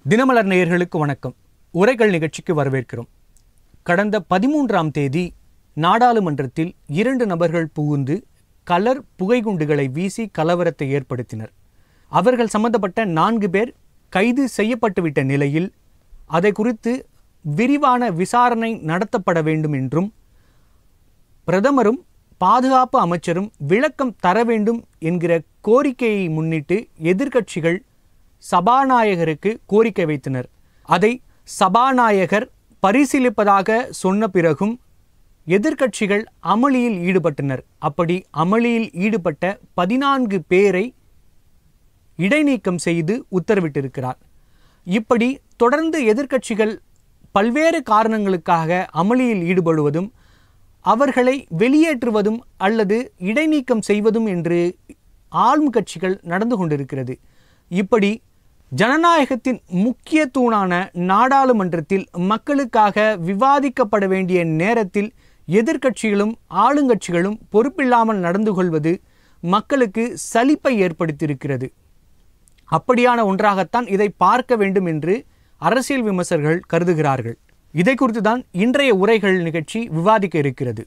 தினமலர் நேயர்களுக்கு வணக்கம் உரைகள் நிகழ்ச்சிக்கு வரவேற்கிறோம் கடந்த பதிமூன்றாம் தேதி நாடாளுமன்றத்தில் இரண்டு நபர்கள் புகுந்து கலர் புகைகுண்டுகளை வீசி கலவரத்தை ஏற்படுத்தினர் அவர்கள் சம்பந்தப்பட்ட நான்கு பேர் கைது செய்யப்பட்டுவிட்ட நிலையில் அதை குறித்து விரிவான விசாரணை நடத்தப்பட வேண்டும் என்றும் பிரதமரும் பாதுகாப்பு அமைச்சரும் விளக்கம் தர வேண்டும் என்கிற கோரிக்கையை முன்னிட்டு எதிர்க்கட்சிகள் சபாநாயகருக்கு கோரிக்கை வைத்தனர் அதை சபாநாயகர் பரிசீலிப்பதாக சொன்ன பிறகும் எதிர்க்கட்சிகள் அமளியில் ஈடுபட்டனர் அப்படி அமளியில் ஈடுபட்ட பதினான்கு பேரை இடைநீக்கம் செய்து உத்தரவிட்டிருக்கிறார் இப்படி தொடர்ந்து எதிர்க்கட்சிகள் பல்வேறு காரணங்களுக்காக அமளியில் ஈடுபடுவதும் அவர்களை வெளியேற்றுவதும் அல்லது இடைநீக்கம் செய்வதும் என்று ஆளும் கட்சிகள் நடந்து கொண்டிருக்கிறது இப்படி ஜனநாயகத்தின் முக்கிய தூணான நாடாளுமன்றத்தில் மக்களுக்காக விவாதிக்கப்பட வேண்டிய நேரத்தில் எதிர்க்கட்சிகளும் ஆளுங்கட்சிகளும் பொறுப்பில்லாமல் நடந்து கொள்வது மக்களுக்கு சலிப்பை ஏற்படுத்தியிருக்கிறது அப்படியான ஒன்றாகத்தான் இதை பார்க்க வேண்டும் என்று அரசியல் விமர்சகர்கள் கருதுகிறார்கள் இதை குறித்து தான் இன்றைய உரைகள் நிகழ்ச்சி விவாதிக்க இருக்கிறது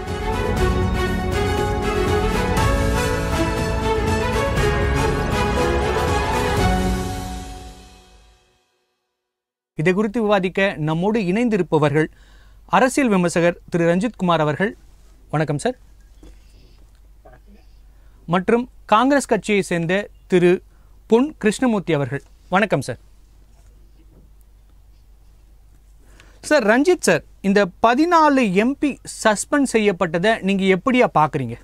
இதை குறித்து விவாதிக்க நம்மோடு இணைந்திருப்பவர்கள் அரசியல் விமர்சகர் திரு ரஞ்சித் குமார் அவர்கள் வணக்கம் சார் மற்றும் காங்கிரஸ் கட்சியை சேர்ந்த திரு பொன் கிருஷ்ணமூர்த்தி அவர்கள் வணக்கம் சார் சார் ரஞ்சித் சார் இந்த பதினாலு எம்பி சஸ்பெண்ட் செய்யப்பட்டதை நீங்க எப்படியா பாக்குறீங்க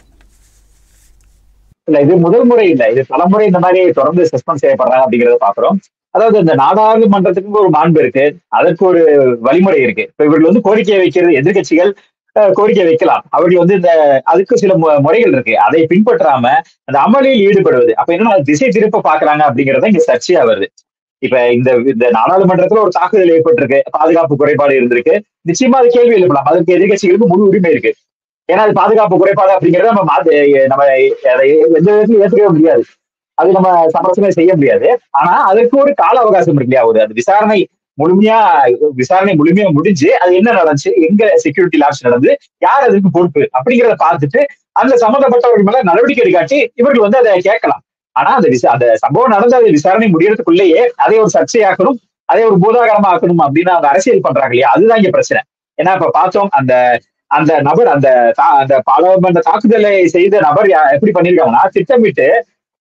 இல்ல இது முதல் முறை இல்ல இது தலைமுறை இந்த மாதிரி தொடர்ந்து சஸ்பெண்ட் செய்யப்படுறாங்க அப்படிங்கறத பாக்குறோம் அதாவது இந்த நாடாளுமன்றத்துக்கு ஒரு மாண்பு இருக்கு அதற்கு ஒரு வழிமுறை இருக்கு இப்ப இவர்கள் வந்து கோரிக்கை வைக்கிறது எதிர்கட்சிகள் கோரிக்கை வைக்கலாம் அவர்கள் வந்து இந்த அதுக்கு சில முறைகள் இருக்கு அதை பின்பற்றாம அந்த அமளியில் ஈடுபடுவது அப்ப என்னன்னா திசை திருப்ப பாக்குறாங்க அப்படிங்கறத இங்க சர்ச்சையா வருது இப்ப இந்த இந்த நாடாளுமன்றத்துல ஒரு தாக்குதல் ஏற்பட்டிருக்கு பாதுகாப்பு குறைபாடு இருந்திருக்கு நிச்சயமா அது கேள்வி எழுப்பலாம் அதற்கு எதிர்கட்சிகளுக்கு முழு உரிமை இருக்கு ஏன்னா அது பாதுகாப்பு குறைபாடு அப்படிங்கறத நம்ம நம்ம எந்த விதத்திலும் ஏற்றுக்கவே முடியாது அது நம்ம சமரசமே செய்ய முடியாது ஆனா அதுக்கு ஒரு கால அவகாசம் இருக்கு இல்லையா ஒரு அது விசாரணை முழுமையா விசாரணை முழுமையா முடிஞ்சு அது என்ன நடந்துச்சு எங்க செக்யூரிட்டி லாப்ஸ் நடந்து யார் அதுக்கு பொறுப்பு அப்படிங்கிறத பார்த்துட்டு அந்த சம்பந்தப்பட்டவர்கள் மேல நடவடிக்கை எடுக்காட்டி இவர்கள் வந்து அதை கேட்கலாம் ஆனா அந்த விசா அந்த சம்பவம் நடந்த அது விசாரணை முடியறதுக்குள்ளேயே அதை ஒரு சர்ச்சையாக்கணும் அதை ஒரு பூதாகரமா ஆக்கணும் அப்படின்னு அவங்க அரசியல் பண்றாங்க இல்லையா அதுதான் இங்க பிரச்சனை ஏன்னா இப்ப பார்த்தோம் அந்த அந்த நபர் அந்த அந்த பாராளுமன்ற தாக்குதலை செய்த நபர் எப்படி பண்ணிருக்காங்கன்னா திட்டமிட்டு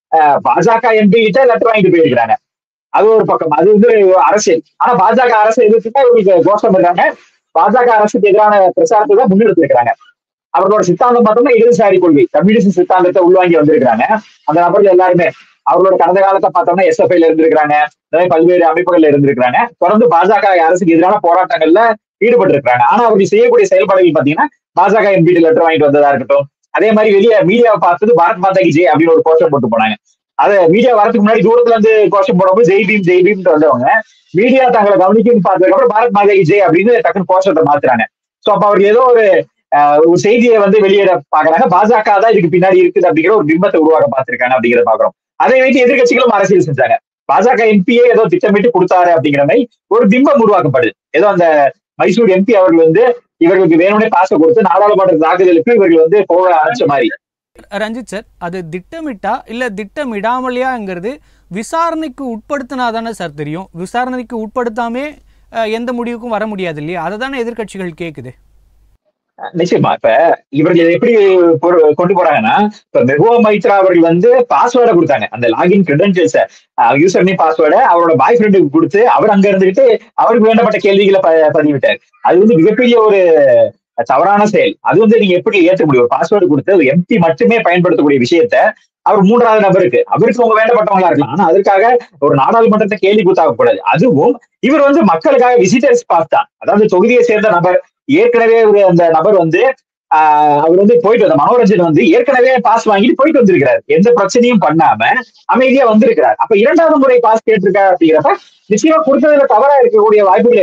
பாஜக எம்பி கிட்ட லெட்டர் வாங்கிட்டு போயிருக்கிறாங்க அது ஒரு பக்கம் அது வந்து அரசியல் ஆனா பாஜக அரசு எதிர்த்துட்டா இவங்களுக்கு கோஷம் இருக்காங்க பாஜக அரசுக்கு எதிரான பிரச்சாரத்தை தான் முன்னெடுத்து இருக்கிறாங்க அவர்களோட சித்தாந்தம் பார்த்தோம்னா இடதுசாரி கொள்கை கம்யூனிஸ்ட் சித்தாந்தத்தை உள்வாங்கி வந்திருக்கிறாங்க அந்த நபர்கள் எல்லாருமே அவர்களோட கடந்த காலத்தை பார்த்தோம்னா எஸ்எஃப்ஐல இருந்திருக்கிறாங்க நிறைய பல்வேறு அமைப்புகள்ல இருந்திருக்கிறாங்க தொடர்ந்து பாஜக அரசுக்கு எதிரான போராட்டங்கள்ல ஈடுபட்டு இருக்கிறாங்க ஆனா அவர்கள் செய்யக்கூடிய செயல்பாடுகள் பாத்தீங்கன்னா பாஜக எம்பி லெட்டர் வாங்கிட்டு வந்ததா இருக்கட்டும் அதே மாதிரி வெளியே மீடியாவை பார்த்தது பாரத் மாதா கி ஜெய் அப்படின்னு ஒரு கோஷம் போட்டு போனாங்க அது மீடியா வரதுக்கு முன்னாடி தூரத்துல இருந்து கோஷம் போடும்போது ஜெய் பீம் ஜெய் பீம் வந்தவங்க மீடியா தங்களை கவனிக்கும் பார்த்ததுக்கு அப்புறம் பாரத் மாதா கி ஜெய் அப்படின்னு டக்குன்னு கோஷத்தை மாத்துறாங்க சோ அப்ப அவருக்கு ஏதோ ஒரு ஒரு செய்தியை வந்து வெளியிட பாக்குறாங்க பாஜக தான் இதுக்கு பின்னாடி இருக்குது அப்படிங்கிற ஒரு பிம்பத்தை உருவாக்க பார்த்திருக்காங்க அப்படிங்கிறத பாக்குறோம் அதை வைத்து எதிர்கட்சிகளும் அரசியல் செஞ்சாங்க பாஜக எம்பியே ஏதோ திட்டமிட்டு கொடுத்தாரு அப்படிங்கிற மாதிரி ஒரு பிம்பம் உருவாக்கப்படுது ஏதோ அந்த மைசூர் எம்பி அவர்கள் வந்து இவர்களுக்கு வேணும்னே காசை கொடுத்து நாடாளுமன்ற தாக்குதலுக்கு இவர்கள் வந்து போக அனுப்பிச்ச மாதிரி ரஞ்சித் சார் அது திட்டமிட்டா இல்ல திட்டமிடாமலையாங்கிறது விசாரணைக்கு உட்படுத்தினா தானே சார் தெரியும் விசாரணைக்கு உட்படுத்தாமே எந்த முடிவுக்கும் வர முடியாது இல்லையா அதை தானே எதிர்கட்சிகள் கேட்குது நிச்சயமா இப்ப இவர்கள் எப்படி கொண்டு போறாங்கன்னா இப்ப மெகுவா மைத்ரா அவர்கள் வந்து பாஸ்வேர்டை கொடுத்தாங்க அந்த லாகின் கிரெடென்சியல்ஸ யூசர் நேம் பாஸ்வேர்டை அவரோட பாய் ஃப்ரெண்டுக்கு கொடுத்து அவர் அங்க இருந்துகிட்டு அவருக்கு வேண்டப்பட்ட கேள்விகளை பதிவிட்டார் அது வந்து மிகப்பெரிய ஒரு தவறான செயல் அது வந்து நீங்க எப்படி ஏற்ற முடியும் ஒரு பாஸ்வேர்டு கொடுத்து ஒரு எம்பி மட்டுமே பயன்படுத்தக்கூடிய விஷயத்த அவர் மூன்றாவது நபருக்கு அவருக்கு அவங்க வேண்டப்பட்டவங்களா இருக்கலாம் ஆனா அதற்காக ஒரு நாடாளுமன்றத்தை கேள்வி கூத்தாக கூடாது அதுவும் இவர் வந்து மக்களுக்காக விசிட்டர்ஸ் பாஸ் தான் அதாவது தொகுதியை சேர்ந்த நபர் ஏற்கனவே ஒரு அந்த நபர் வந்து ஆஹ் அவர் வந்து போயிட்டு வந்த மனோரஞ்சன் வந்து ஏற்கனவே பாஸ் வாங்கிட்டு போயிட்டு வந்திருக்கிறார் எந்த பிரச்சனையும் பண்ணாம அமைதியா வந்திருக்கிறார் அப்ப இரண்டாவது முறை பாஸ் கேட்டிருக்காரு அப்படிங்கிறப்ப நிச்சயமா கொடுத்ததுல தவறா இருக்கக்கூடிய வாய்ப்புகள் இல்லை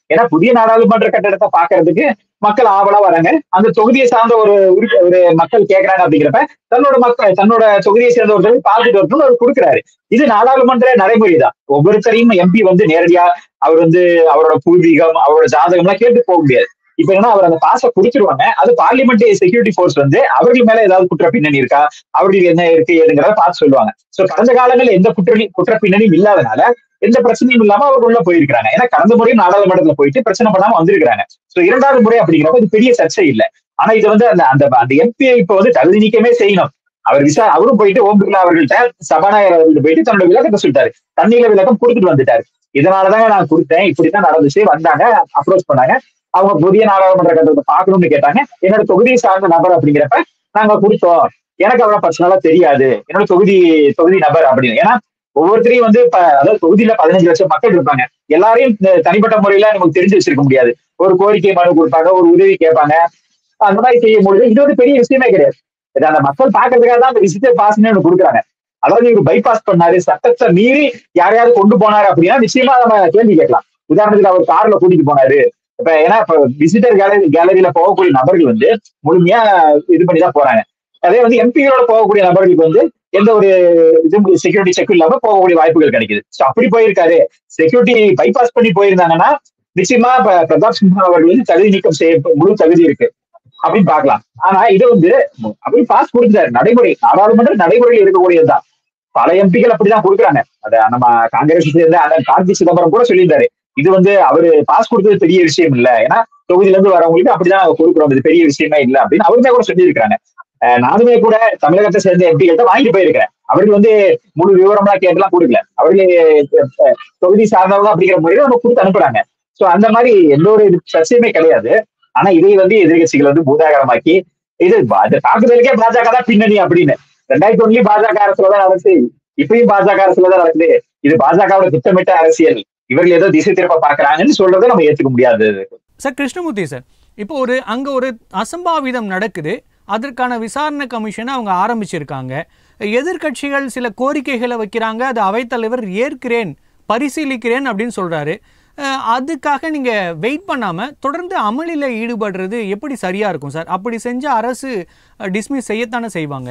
ஏன்னா புதிய நாடாளுமன்ற கட்டடத்தை பாக்குறதுக்கு மக்கள் ஆவலா வராங்க அந்த தொகுதியை சார்ந்த ஒரு உறுப்பி- ஒரு மக்கள் கேக்குறாங்க அப்படிங்கிறப்ப தன்னோட மக்கள் தன்னோட தொகுதியை சேர்ந்தவர்கள் பார்த்துட்டு வரணும்னு அவர் கொடுக்குறாரு இது நாடாளுமன்ற நடைமுறை தான் ஒவ்வொருத்தரையும் எம்பி வந்து நேரடியா அவர் வந்து அவரோட பூர்வீகம் அவரோட ஜாதகம் எல்லாம் கேட்டு போக முடியாது இப்ப என்ன அவர் அந்த பாச குடிச்சிருவாங்க அது பார்லிமெண்ட் செக்யூரிட்டி ஃபோர்ஸ் வந்து அவர்கள் மேல ஏதாவது குற்ற பின்னணி இருக்கா அவர்களுக்கு என்ன இருக்கு ஏதுங்கிறத பார்த்து சொல்லுவாங்க சோ கடந்த காலங்களில் எந்த குற்ற குற்ற பின்னணியும் இல்லாதனால எந்த பிரச்சனையும் இல்லாம அவர் உள்ள போயிருக்காங்க ஏன்னா கடந்த முறையும் நாடாளுமன்றத்துல போயிட்டு பிரச்சனை பண்ணாம வந்திருக்காங்க சோ இரண்டாவது முறை அப்படிங்கிறப்ப இது பெரிய சர்ச்சை இல்ல ஆனா இது வந்து அந்த அந்த அந்த எம்பியை இப்ப வந்து தகுதி நீக்கமே செய்யணும் அவர் விசா அவரும் போயிட்டு ஓம் பிர்லா அவர்கள்ட்ட சபாநாயகர் அவர்கள்ட்ட போயிட்டு தன்னோட விளக்கத்தை சொல்லிட்டாரு தண்ணீர விளக்கம் கொடுத்துட்டு வந்துட்டாரு இதனாலதாங்க நான் கொடுத்தேன் இப்படித்தான் நடந்துச்சு வந்தாங்க அப்ரோச் பண்ணாங்க அவங்க புதிய நாடாளுமன்ற கட்டத்தை பார்க்கணும்னு கேட்டாங்க என்னோட தொகுதியை சார்ந்த நபர் அப்படிங்கிறப்ப நாங்க கொடுத்தோம் எனக்கு அவ்வளவு பர்சனலா தெரியாது என்னோட தொகுதி தொகுதி நபர் அப்படின்னு ஏன்னா ஒவ்வொருத்தரையும் வந்து இப்ப அதாவது தொகுதியில பதினஞ்சு லட்சம் மக்கள் இருப்பாங்க எல்லாரையும் இந்த தனிப்பட்ட முறையில நமக்கு தெரிஞ்சு வச்சிருக்க முடியாது ஒரு கோரிக்கை மனு கொடுப்பாங்க ஒரு உதவி கேட்பாங்க அந்த மாதிரி செய்யும் பொழுது இது ஒரு பெரிய விஷயமே கிடையாது இது அந்த மக்கள் பாக்குறதுக்காக தான் அந்த விசிட்டர் பாஸ்ன்னு ஒண்ணு கொடுக்குறாங்க அதாவது இவர் பைபாஸ் பண்ணாரு சட்டத்தை மீறி யாரையாவது கொண்டு போனாரு அப்படின்னா நிச்சயமா நம்ம கேள்வி கேட்கலாம் உதாரணத்துக்கு அவர் கார்ல கூட்டிட்டு போனாரு இப்ப ஏன்னா இப்ப விசிட்டர் கேலரி கேலரியில போகக்கூடிய நபர்கள் வந்து முழுமையா இது பண்ணி தான் போறாங்க அதே வந்து எம்பிகளோட போகக்கூடிய நபர்களுக்கு வந்து எந்த ஒரு இது செக்யூரிட்டி செக் இல்லாம போகக்கூடிய வாய்ப்புகள் கிடைக்குது சோ அப்படி போயிருக்காரு செக்யூரிட்டி பைபாஸ் பண்ணி போயிருந்தாங்கன்னா நிச்சயமா இப்ப பிரதாப் சிம்ஹா அவர்கள் வந்து தகுதி நீக்கம் செய்ய முழு தகுதி இருக்கு அப்படின்னு பார்க்கலாம் ஆனா இது வந்து அப்படி பாஸ் கொடுத்தாரு நடைமுறை நாடாளுமன்ற நடைமுறையில் இருக்கக்கூடியதுதான் பல எம்பிகள் அப்படிதான் கொடுக்குறாங்க அத நம்ம காங்கிரஸ் சேர்ந்த அண்ணன் கார்த்தி சிதம்பரம் கூட சொல்லியிருந்தாரு இது வந்து அவரு பாஸ் கொடுத்தது பெரிய விஷயம் இல்ல ஏன்னா தொகுதியில இருந்து வரவங்களுக்கு அப்படிதான் நாங்க கொடுக்குறோம் இது பெரிய விஷயமே இல்ல அப்படின்னு அவருமே கூட சொல்லியிருக்காங்க அஹ் நானுமே கூட தமிழகத்தை சேர்ந்த எம்பிகள்ட்ட வாங்கிட்டு போயிருக்கிறேன் அவருக்கு வந்து முழு விவரம்லாம் கேட்டுலாம் கொடுக்கல அவர்களே அஹ், தொகுதி சார்ந்தவங்க அப்படிங்கிற முறையில நம்ம கொடுத்து அனுப்புறாங்க சோ அந்த மாதிரி எந்த ஒரு இது சர்ச்சையுமே கிடையாது ஆனா இதை வந்து எதிர்கட்சிகள் வந்து பூதாகரமாக்கி இது பா- இந்த தாக்குதலுக்கே பாஜக தான் பின்னணி அப்படின்னு ரெண்டாயிரத்தி ஒண்ணுலயும் பாஜக அரசுல தான் நடக்குது இப்பயும் பாஜக அரசுல தான் நடக்குது இது பாஜகவோட திட்டமிட்ட அரசியல் இவர்கள் ஏதோ திசை திருப்ப பாக்குறாங்கன்னு சொல்றதை நம்ம ஏத்துக்க முடியாது சார் கிருஷ்ணமூர்த்தி சார் இப்போ ஒரு அங்கே ஒரு அசம்பாவிதம் நடக்குது அதற்கான விசாரணை கமிஷனை அவங்க ஆரம்பிச்சிருக்காங்க எதிர்க்கட்சிகள் சில கோரிக்கைகளை வைக்கிறாங்க அது அவைத்தலைவர் ஏற்கிறேன் பரிசீலிக்கிறேன் அப்படின்னு சொல்றாரு அஹ், அதுக்காக நீங்க வெயிட் பண்ணாம தொடர்ந்து அமளியில் ஈடுபடுறது எப்படி சரியா இருக்கும் சார் அப்படி செஞ்ச அரசு டிஸ்மிஸ் செய்யத்தானே செய்வாங்க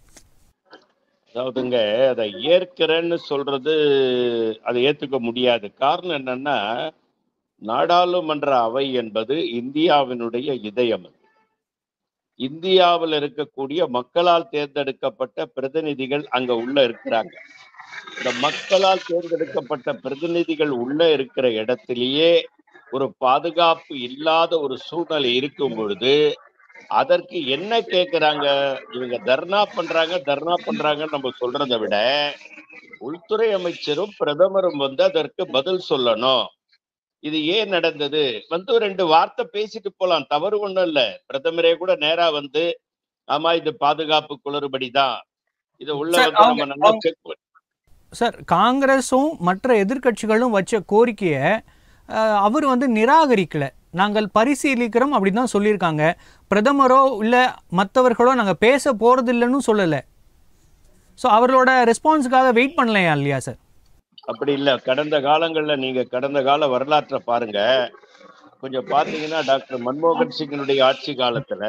அதாவதுங்க அதை ஏற்கிறேன்னு சொல்றது அதை ஏத்துக்க முடியாது காரணம் என்னன்னா நாடாளுமன்ற அவை என்பது இந்தியாவினுடைய இதயம் அது. இந்தியாவில் இருக்கக்கூடிய மக்களால் தேர்ந்தெடுக்கப்பட்ட பிரதிநிதிகள் அங்க உள்ள இருக்கிறாங்க இந்த மக்களால் தேர்ந்தெடுக்கப்பட்ட பிரதிநிதிகள் உள்ள இருக்கிற இடத்திலேயே ஒரு பாதுகாப்பு இல்லாத ஒரு சூழ்நிலை இருக்கும் பொழுது அதற்கு என்ன கேக்குறாங்க இவங்க தர்ணா பண்றாங்க தர்ணா பண்றாங்கன்னு நம்ம சொல்றதை விட உள்துறை அமைச்சரும் பிரதமரும் வந்து அதற்கு பதில் சொல்லணும் இது ஏன் நடந்தது வந்து ரெண்டு வார்த்தை பேசிட்டு போலாம் தவறு ஒண்ணும் இல்ல பிரதமரே கூட நேரா வந்து ஆமா இது பாதுகாப்பு குளறுபடிதான் இதை உள்ள சார், வந்து அவங்க- நம்ம நல்லா அவங்க- செக் சார் காங்கிரஸும் மற்ற எதிர்க்கட்சிகளும் வச்ச கோரிக்கையை அஹ், அவர் வந்து நிராகரிக்கல நாங்கள் பரிசீலிக்கிறோம் அப்படின்னு தான் சொல்லியிருக்காங்க பிரதமரோ இல்லை மற்றவர்களோ நாங்கள் பேச போகிறதில்லைன்னு சொல்லலை ஸோ அவர்களோட ரெஸ்பான்ஸுக்காக வெயிட் பண்ணலையா இல்லையா சார் அப்படி இல்ல கடந்த காலங்கள்ல நீங்க கடந்த கால வரலாற்றை பாருங்க கொஞ்சம் பாத்தீங்கன்னா டாக்டர் மன்மோகன் சிங்கினுடைய ஆட்சி காலத்துல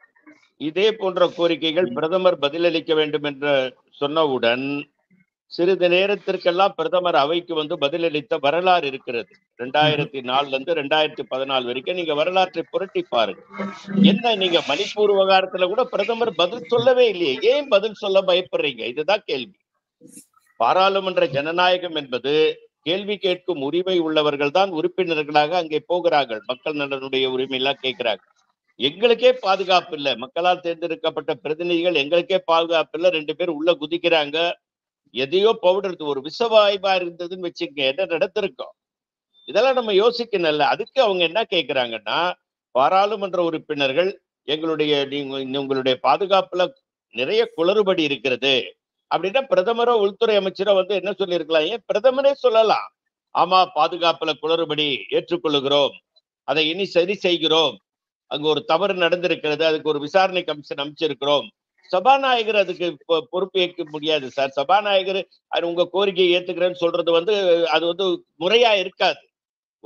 இதே போன்ற கோரிக்கைகள் பிரதமர் பதிலளிக்க வேண்டும் என்று சொன்னவுடன் சிறிது நேரத்திற்கெல்லாம் பிரதமர் அவைக்கு வந்து பதிலளித்த வரலாறு இருக்கிறது ரெண்டாயிரத்தி நாலுல இருந்து ரெண்டாயிரத்தி பதினாலு வரைக்கும் நீங்க வரலாற்றை புரட்டி பாருங்க என்ன நீங்க மணிப்பூர் விவகாரத்துல கூட பிரதமர் பதில் சொல்லவே இல்லையே ஏன் பதில் சொல்ல பயப்படுறீங்க இதுதான் கேள்வி பாராளுமன்ற ஜனநாயகம் என்பது கேள்வி கேட்கும் உரிமை உள்ளவர்கள் தான் உறுப்பினர்களாக அங்கே போகிறார்கள் மக்கள் நலனுடைய உரிமை எல்லாம் கேட்கிறாங்க எங்களுக்கே பாதுகாப்பு இல்லை மக்களால் தேர்ந்தெடுக்கப்பட்ட பிரதிநிதிகள் எங்களுக்கே பாதுகாப்பு இல்லை ரெண்டு பேர் உள்ள குதிக்கிறாங்க எதையோ பவுடர் ஒரு விஷவாய்வா இருந்ததுன்னு வச்சுக்கங்க என்ன நடந்திருக்கோம் இதெல்லாம் நம்ம யோசிக்கணும்ல அதுக்கு அவங்க என்ன கேட்கிறாங்கன்னா பாராளுமன்ற உறுப்பினர்கள் எங்களுடைய நீங்க உங்களுடைய பாதுகாப்புல நிறைய குளறுபடி இருக்கிறது அப்படின்னா பிரதமரோ உள்துறை அமைச்சரோ வந்து என்ன சொல்லியிருக்கலாம் ஏன் பிரதமரே சொல்லலாம் ஆமா பாதுகாப்புல குளறுபடி ஏற்றுக்கொள்ளுகிறோம் அதை இனி சரி செய்கிறோம் அங்க ஒரு தவறு நடந்திருக்கிறது அதுக்கு ஒரு விசாரணை கமிஷன் அமைச்சிருக்கிறோம் சபாநாயகர் அதுக்கு பொ- பொறுப்பு ஏற்க முடியாது சார் சபாநாயகர் அது உங்க கோரிக்கையை ஏத்துக்கிறேன்னு சொல்றது வந்து அது வந்து முறையா இருக்காது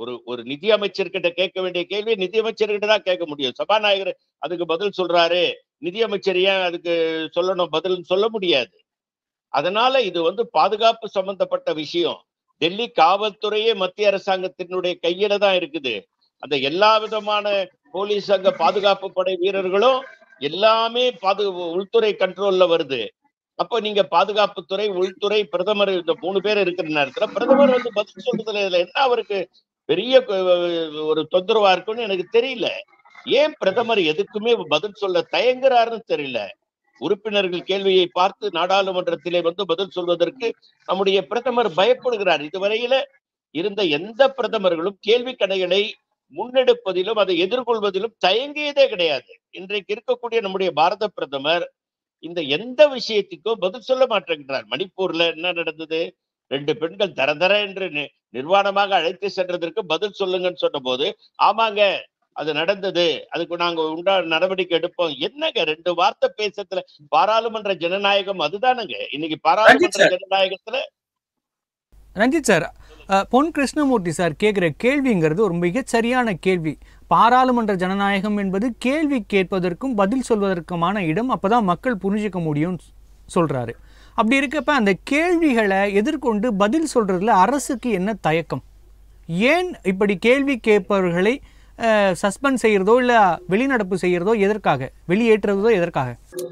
ஒரு ஒரு நிதி அமைச்சர்கிட்ட கேட்க வேண்டிய கேள்வி நிதி அமைச்சர்கிட்ட தான் கேட்க முடியும் சபாநாயகர் அதுக்கு பதில் சொல்றாரு நிதியமைச்சர் ஏன் அதுக்கு சொல்லணும் பதில் சொல்ல முடியாது அதனால இது வந்து பாதுகாப்பு சம்பந்தப்பட்ட விஷயம் டெல்லி காவல்துறையே மத்திய அரசாங்கத்தினுடைய கையில தான் இருக்குது அந்த எல்லா விதமான போலீஸ் அங்க பாதுகாப்பு படை வீரர்களும் எல்லாமே பாது உள்துறை கண்ட்ரோல்ல வருது அப்ப நீங்க பாதுகாப்புத்துறை உள்துறை பிரதமர் இந்த மூணு பேர் இருக்கிற நேரத்துல பிரதமர் வந்து பதில் சொல்றதுல இதுல என்ன அவருக்கு பெரிய கு- ஒரு தொந்தரவா இருக்குன்னு எனக்கு தெரியல ஏன் பிரதமர் எதுக்குமே பதில் சொல்ல தயங்குறாருன்னு தெரியல உறுப்பினர்கள் கேள்வியை பார்த்து நாடாளுமன்றத்திலே வந்து பதில் சொல்வதற்கு நம்முடைய பிரதமர் பயப்படுகிறார் இதுவரையில இருந்த எந்த பிரதமர்களும் கேள்வி கணைகளை முன்னெடுப்பதிலும் அதை எதிர்கொள்வதிலும் தயங்கியதே கிடையாது இன்றைக்கு இருக்கக்கூடிய நம்முடைய பாரத பிரதமர் இந்த எந்த விஷயத்துக்கும் பதில் சொல்ல மாட்டேங்கிறார் மணிப்பூர்ல என்ன நடந்தது ரெண்டு பெண்கள் தர தர என்று நி- நிர்வாணமாக அழைத்து சென்றதற்கு பதில் சொல்லுங்கன்னு சொன்ன போது ஆமாங்க அது நடந்தது அதுக்கு நாங்க உண்டான நடவடிக்கை எடுப்போம் என்னங்க ரெண்டு வார்த்தை பேசத்துல பாராளுமன்ற ஜனநாயகம் அதுதானங்க இன்னைக்கு பாராளுமன்ற சார். ஜனநாயகத்துல ரஞ்சித் சார் அஹ், பொன் கிருஷ்ணமூர்த்தி சார் கேட்குற கேள்விங்கிறது ஒரு மிகச் சரியான கேள்வி பாராளுமன்ற ஜனநாயகம் என்பது கேள்வி கேட்பதற்கும் பதில் சொல்வதற்குமான இடம் அப்பதான் மக்கள் புரிஞ்சுக்க முடியும் சொல்றாரு அப்படி இருக்கப்ப அந்த கேள்விகளை எதிர்கொண்டு பதில் சொல்றதுல அரசுக்கு என்ன தயக்கம் ஏன் இப்படி கேள்வி கேட்பவர்களை சஸ்பெண்ட் செய்யறதோ இல்ல வெளிநடப்பு செய்யறதோ எதற்காக வெளியேற்றுறதோ எதற்காக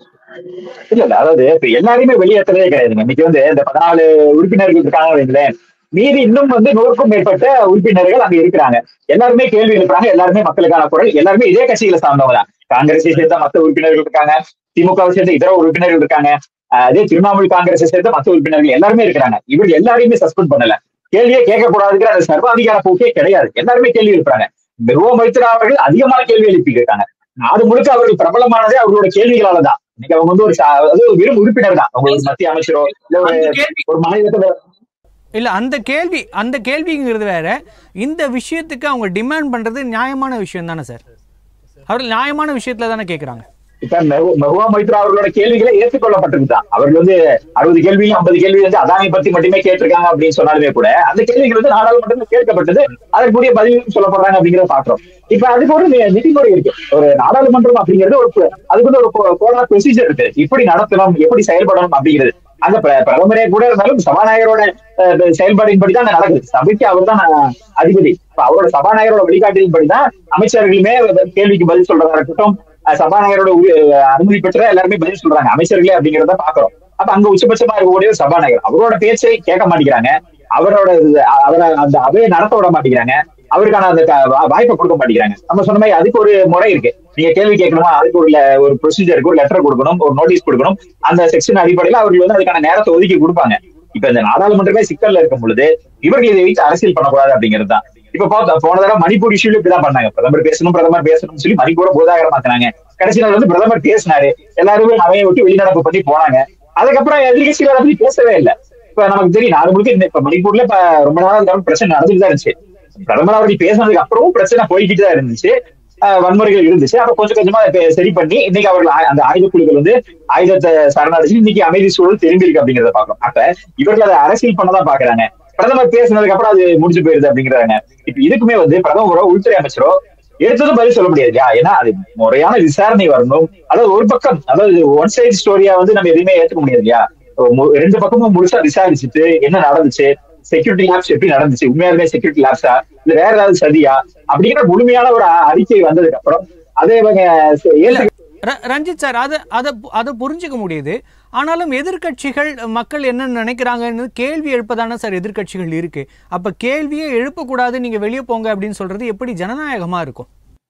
இல்ல இல்ல அதாவது இப்ப எல்லாரையுமே வெளியேற்றதே கிடையாதுங்க இன்னைக்கு வந்து இந்த பதினாலு உறுப்பினர்கள் இருக்காங்க வைங்களேன் மீதி இன்னும் வந்து நூறுக்கும் மேற்பட்ட உறுப்பினர்கள் அங்க இருக்கிறாங்க எல்லாருமே கேள்வி எழுப்புறாங்க எல்லாருமே மக்களுக்கான குரல் எல்லாருமே இதே கட்சிகளை சார்ந்தவங்க தான் காங்கிரஸை சேர்ந்த மத்த உறுப்பினர்கள் இருக்காங்க திமுகவை சேர்ந்த இதர உறுப்பினர்கள் இருக்காங்க அஹ் அதே திரிணாமுல் காங்கிரஸை சேர்ந்த மத்த உறுப்பினர்கள் எல்லாருமே இருக்கிறாங்க இவங்க எல்லாரையுமே சஸ்பெண்ட் பண்ணல கேள்வியே கேட்க கூடாதுங்கிற அந்த சர்வாதிகார போக்கே கிடையாது எல்லாருமே கேள்வி எழுப்புறாங்க நிர்வா மைத்ரா அவர்கள் அதிகமான கேள்வி எழுப்பி இருக்காங்க நாடு முழுக்க அவர்கள் பிரபலமானதே அவர்களோட கேள்விகளால தான் இன்னைக்கு அவங்க வந்து ஒரு சா- அதாவது ஒரு வெறும் உறுப்பினர் தான் அவங்க ஒரு மத்திய அமைச்சரோ இல்ல ஒரு அந்த கேள்வி ஒரு மாநிலத்துல இல்ல அந்த கேள்வி அந்த கேள்விங்கிறது வேற இந்த விஷயத்துக்கு அவங்க டிமாண்ட் பண்றது நியாயமான விஷயம் தானே சார் அவர்கள் நியாயமான விஷயத்துல தானே கேட்குறாங்க இப்ப மெஹு- மெஹுவா மைத்ரா அவர்களோட கேள்விகளை ஏற்றுக்கொள்ளப்பட்டிருக்குதான் அவர்கள் வந்து அறுபது கேள்வியும் ஐம்பது கேள்வி வந்து அதானி பத்தி மட்டுமே கேட்டிருக்காங்க அப்படின்னு சொன்னாலுமே கூட அந்த கேள்விகள் வந்து நாடாளுமன்றத்தில் கேட்கப்பட்டது அதற்குரிய பதிலும் சொல்லப்படுறாங்க அப்படிங்கறத பாக்குறோம் இப்ப அதுக்கு ஒரு நி- விதிமுறை இருக்கு ஒரு நாடாளுமன்றம் அப்படிங்கிறது ஒரு பு- அதுக்கு வந்து ஒரு கோடா ப்ரொசீஜர் இருக்கு எப்படி நடத்தணும் எப்படி செயல்படணும் அப்படிங்கிறது அந்த பிர- பிரதமரே கூட இருந்தாலும் சபாநாயகரோட அஹ், செயல்பாடின்படி தான் நடக்குது சபைக்கு அவர் தான் அதிபதி இப்ப அவரோட சபாநாயகரோட வழிகாட்டின்படி தான் அமைச்சர்களுமே கேள்விக்கு பதில் சொல்றதா இருக்கட்டும் அஹ், சபாநாயகரோட உரி- அனுமதி பெற்ற எல்லாருமே பதில் சொல்றாங்க அமைச்சர்களே அப்படிங்கறத பாக்குறோம் அப்ப அங்க உச்சபட்சமா இருக்கக்கூடிய ஒரு சபாநாயகர் அவரோட பேச்சை கேட்க மாட்டேங்கிறாங்க அவரோட இது- அவரை அந்த அவையை நடத்த விட மாட்டேங்கிறாங்க அவருக்கான அந்த க- வா- வாய்ப்பை கொடுக்க மாட்டேங்கிறாங்க நம்ம சொன்ன மாதிரி அதுக்கு ஒரு முறை இருக்கு நீங்க கேள்வி கேட்கணுமா அதுக்கு ஒரு le- ஒரு ப்ரொசீஜர் இருக்கு ஒரு லெட்டர் கொடுக்கணும் ஒரு நோட்டீஸ் கொடுக்கணும் அந்த செக்ஷன் அடிப்படையில் அவர்கள் வந்து அதுக்கான நேரத்தை ஒதுக்கி கொடுப்பாங்க இப்ப இந்த நாடாளுமன்றமே சிக்கல்ல இருக்கும் பொழுது இவர்கள் இதை வைத்து அரசியல் பண்ணக்கூடாது அப்படிங்கிறது தான் இப்ப பார்த்தோம் போன தடவை மணிப்பூர் இஷ்யூல இப்படிதான் பண்ணாங்க பிரதமர் பேசணும் பிரதமர் பேசணும்னு சொல்லி மணிப்பூரை போதாகரமாக்குனாங்க கடைசி நாள் வந்து பிரதமர் பேசினாரு எல்லாருமே அவையை விட்டு வெளிநடப்பு பண்ணி போனாங்க அதுக்கப்புறம் எதிர்கட்சிகள் அதை பத்தி பேசவே இல்லை இப்ப நமக்கு தெரியும் நாடு முழுக்க இந்த இப்ப மணிப்பூர்ல இப்ப ரொம்ப நாளா இந்த பிரச்சனை நடந்துட்டு தான் இருந்துச்சு பிரதமர் அவர்கள் பேசினதுக்கு அப்புறமும் பிரச்சனை போய்கிட்டு தான் இருந்துச்சு ஆஹ் வன்முறைகள் இருந்துச்சு அப்ப கொஞ்சம் கொஞ்சமா இப்ப சரி பண்ணி இன்னைக்கு அவர்கள் ஆ- அந்த ஆயுத குழுக்கள் வந்து ஆயுதத்தை சரணடைச்சு இன்னைக்கு அமைதி சூழல் திரும்பியிருக்கு அப்படிங்கறத பாக்குறோம் அப்ப இவர்கள் அதை அரசியல் பண்ணதான் பாக்குறாங்க பிரதமர் பேசினதுக்கு அப்புறம் அது முடிஞ்சு போயிருது அப்படிங்கிறாங்க இப்ப இதுக்குமே வந்து பிரதமரோ உள்துறை அமைச்சரோ எடுத்ததும் பதில் சொல்ல முடியாது இல்லையா ஏன்னா அது முறையான விசாரணை வரணும் அதாவது ஒரு பக்கம் அதாவது ஒன் சைடு ஸ்டோரியா வந்து நம்ம எதுவுமே ஏத்துக்க முடியாது இல்லையா மு- ரெண்டு பக்கமும் முழுசா விசாரிச்சுட்டு என்ன நடந்துச்சு செக்யூரிட்டி லேப்ஸ் எப்படி நடந்துச்சு உண்மையாலுமே செக்யூரிட்டி லேப்ஸா இல்ல வேற ஏதாவது சதியா அப்படிங்கிற முழுமையான ஒரு அ- அறிக்கை வந்ததுக்கு அப்புறம் அதை இவங்க ச- ஏத்துக்க ர- ரஞ்சித் சார் அதை அதை அதை புரிஞ்சுக்க முடியுது ஆனாலும் எதிர்க்கட்சிகள் மக்கள் என்ன நினைக்கிறாங்கன்னு கேள்வி எழுப்பதானே சார் எதிர்க்கட்சிகள் இருக்கு அப்ப கேள்வியே எழுப்பக்கூடாது நீங்க வெளியே போங்க அப்படின்னு சொல்றது எப்படி ஜனநாயகமா இருக்கும்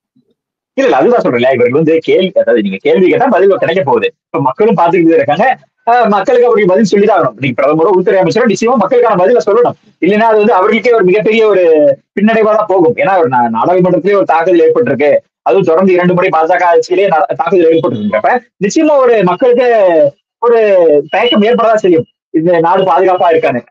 இல்ல இல்ல அதுதான் சொல்றேன் இவர்கள் வந்து கேள்வி அதாவது நீங்க கேள்வி கேட்டா பதில் கிடைக்க போகுது இப்ப மக்களும் பாத்துக்கிட்டு இருக்காங்க ஆஹ் மக்களுக்கு அவருக்கு பதில் சொல்லிதான் ஆகணும் நீங்க பிரதமரோ உள்துறை அமைச்சரோ நிச்சயமா மக்களுக்கான பதில சொல்லணும் இல்லைன்னா அது வந்து அவர்களுக்கே ஒரு மிகப்பெரிய ஒரு பின்னடைவா தான் போகும் ஏன்னா ஒரு நா- நாடாளுமன்றத்திலே ஒரு தாக்குதல் ஏற்பட்டிருக்கு அதுவும் தொடர்ந்து இரண்டு முறை பாஜக ஆட்சியிலே நா- தாக்குதல் ஏற்பட்டிருக்கிறப்ப நிச்சயமா ஒரு மக்களுக்கு ஒரு தயக்கம் ஏற்படதான் செய்யும் இந்த நாடு பாதுகாப்பா இருக்கான்னு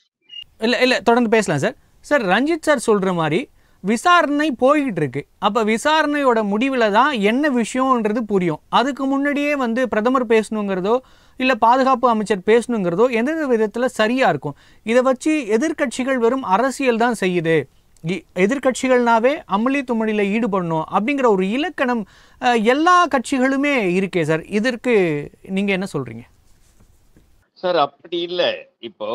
இல்ல இல்ல தொடர்ந்து பேசலாம் சார் சார் ரஞ்சித் சார் சொல்ற மாதிரி விசாரணை போய்கிட்டு இருக்கு அப்ப விசாரணையோட முடிவில் தான் என்ன விஷயம்ன்றது புரியும் அதுக்கு முன்னாடியே வந்து பிரதமர் பேசணுங்கிறதோ இல்ல பாதுகாப்பு அமைச்சர் பேசணுங்கிறதோ எந்த விதத்துல சரியா இருக்கும் இதை வச்சு எதிர்க்கட்சிகள் வெறும் அரசியல் தான் செய்யுது இ- எதிர்க்கட்சிகள்னாவே அமளி துமளியில் ஈடுபடணும் அப்படிங்கிற ஒரு இலக்கணம் அஹ், எல்லா கட்சிகளுமே இருக்கே சார் இதற்கு நீங்கள் என்ன சொல்கிறீங்க சார் அப்படி இல்ல இப்போ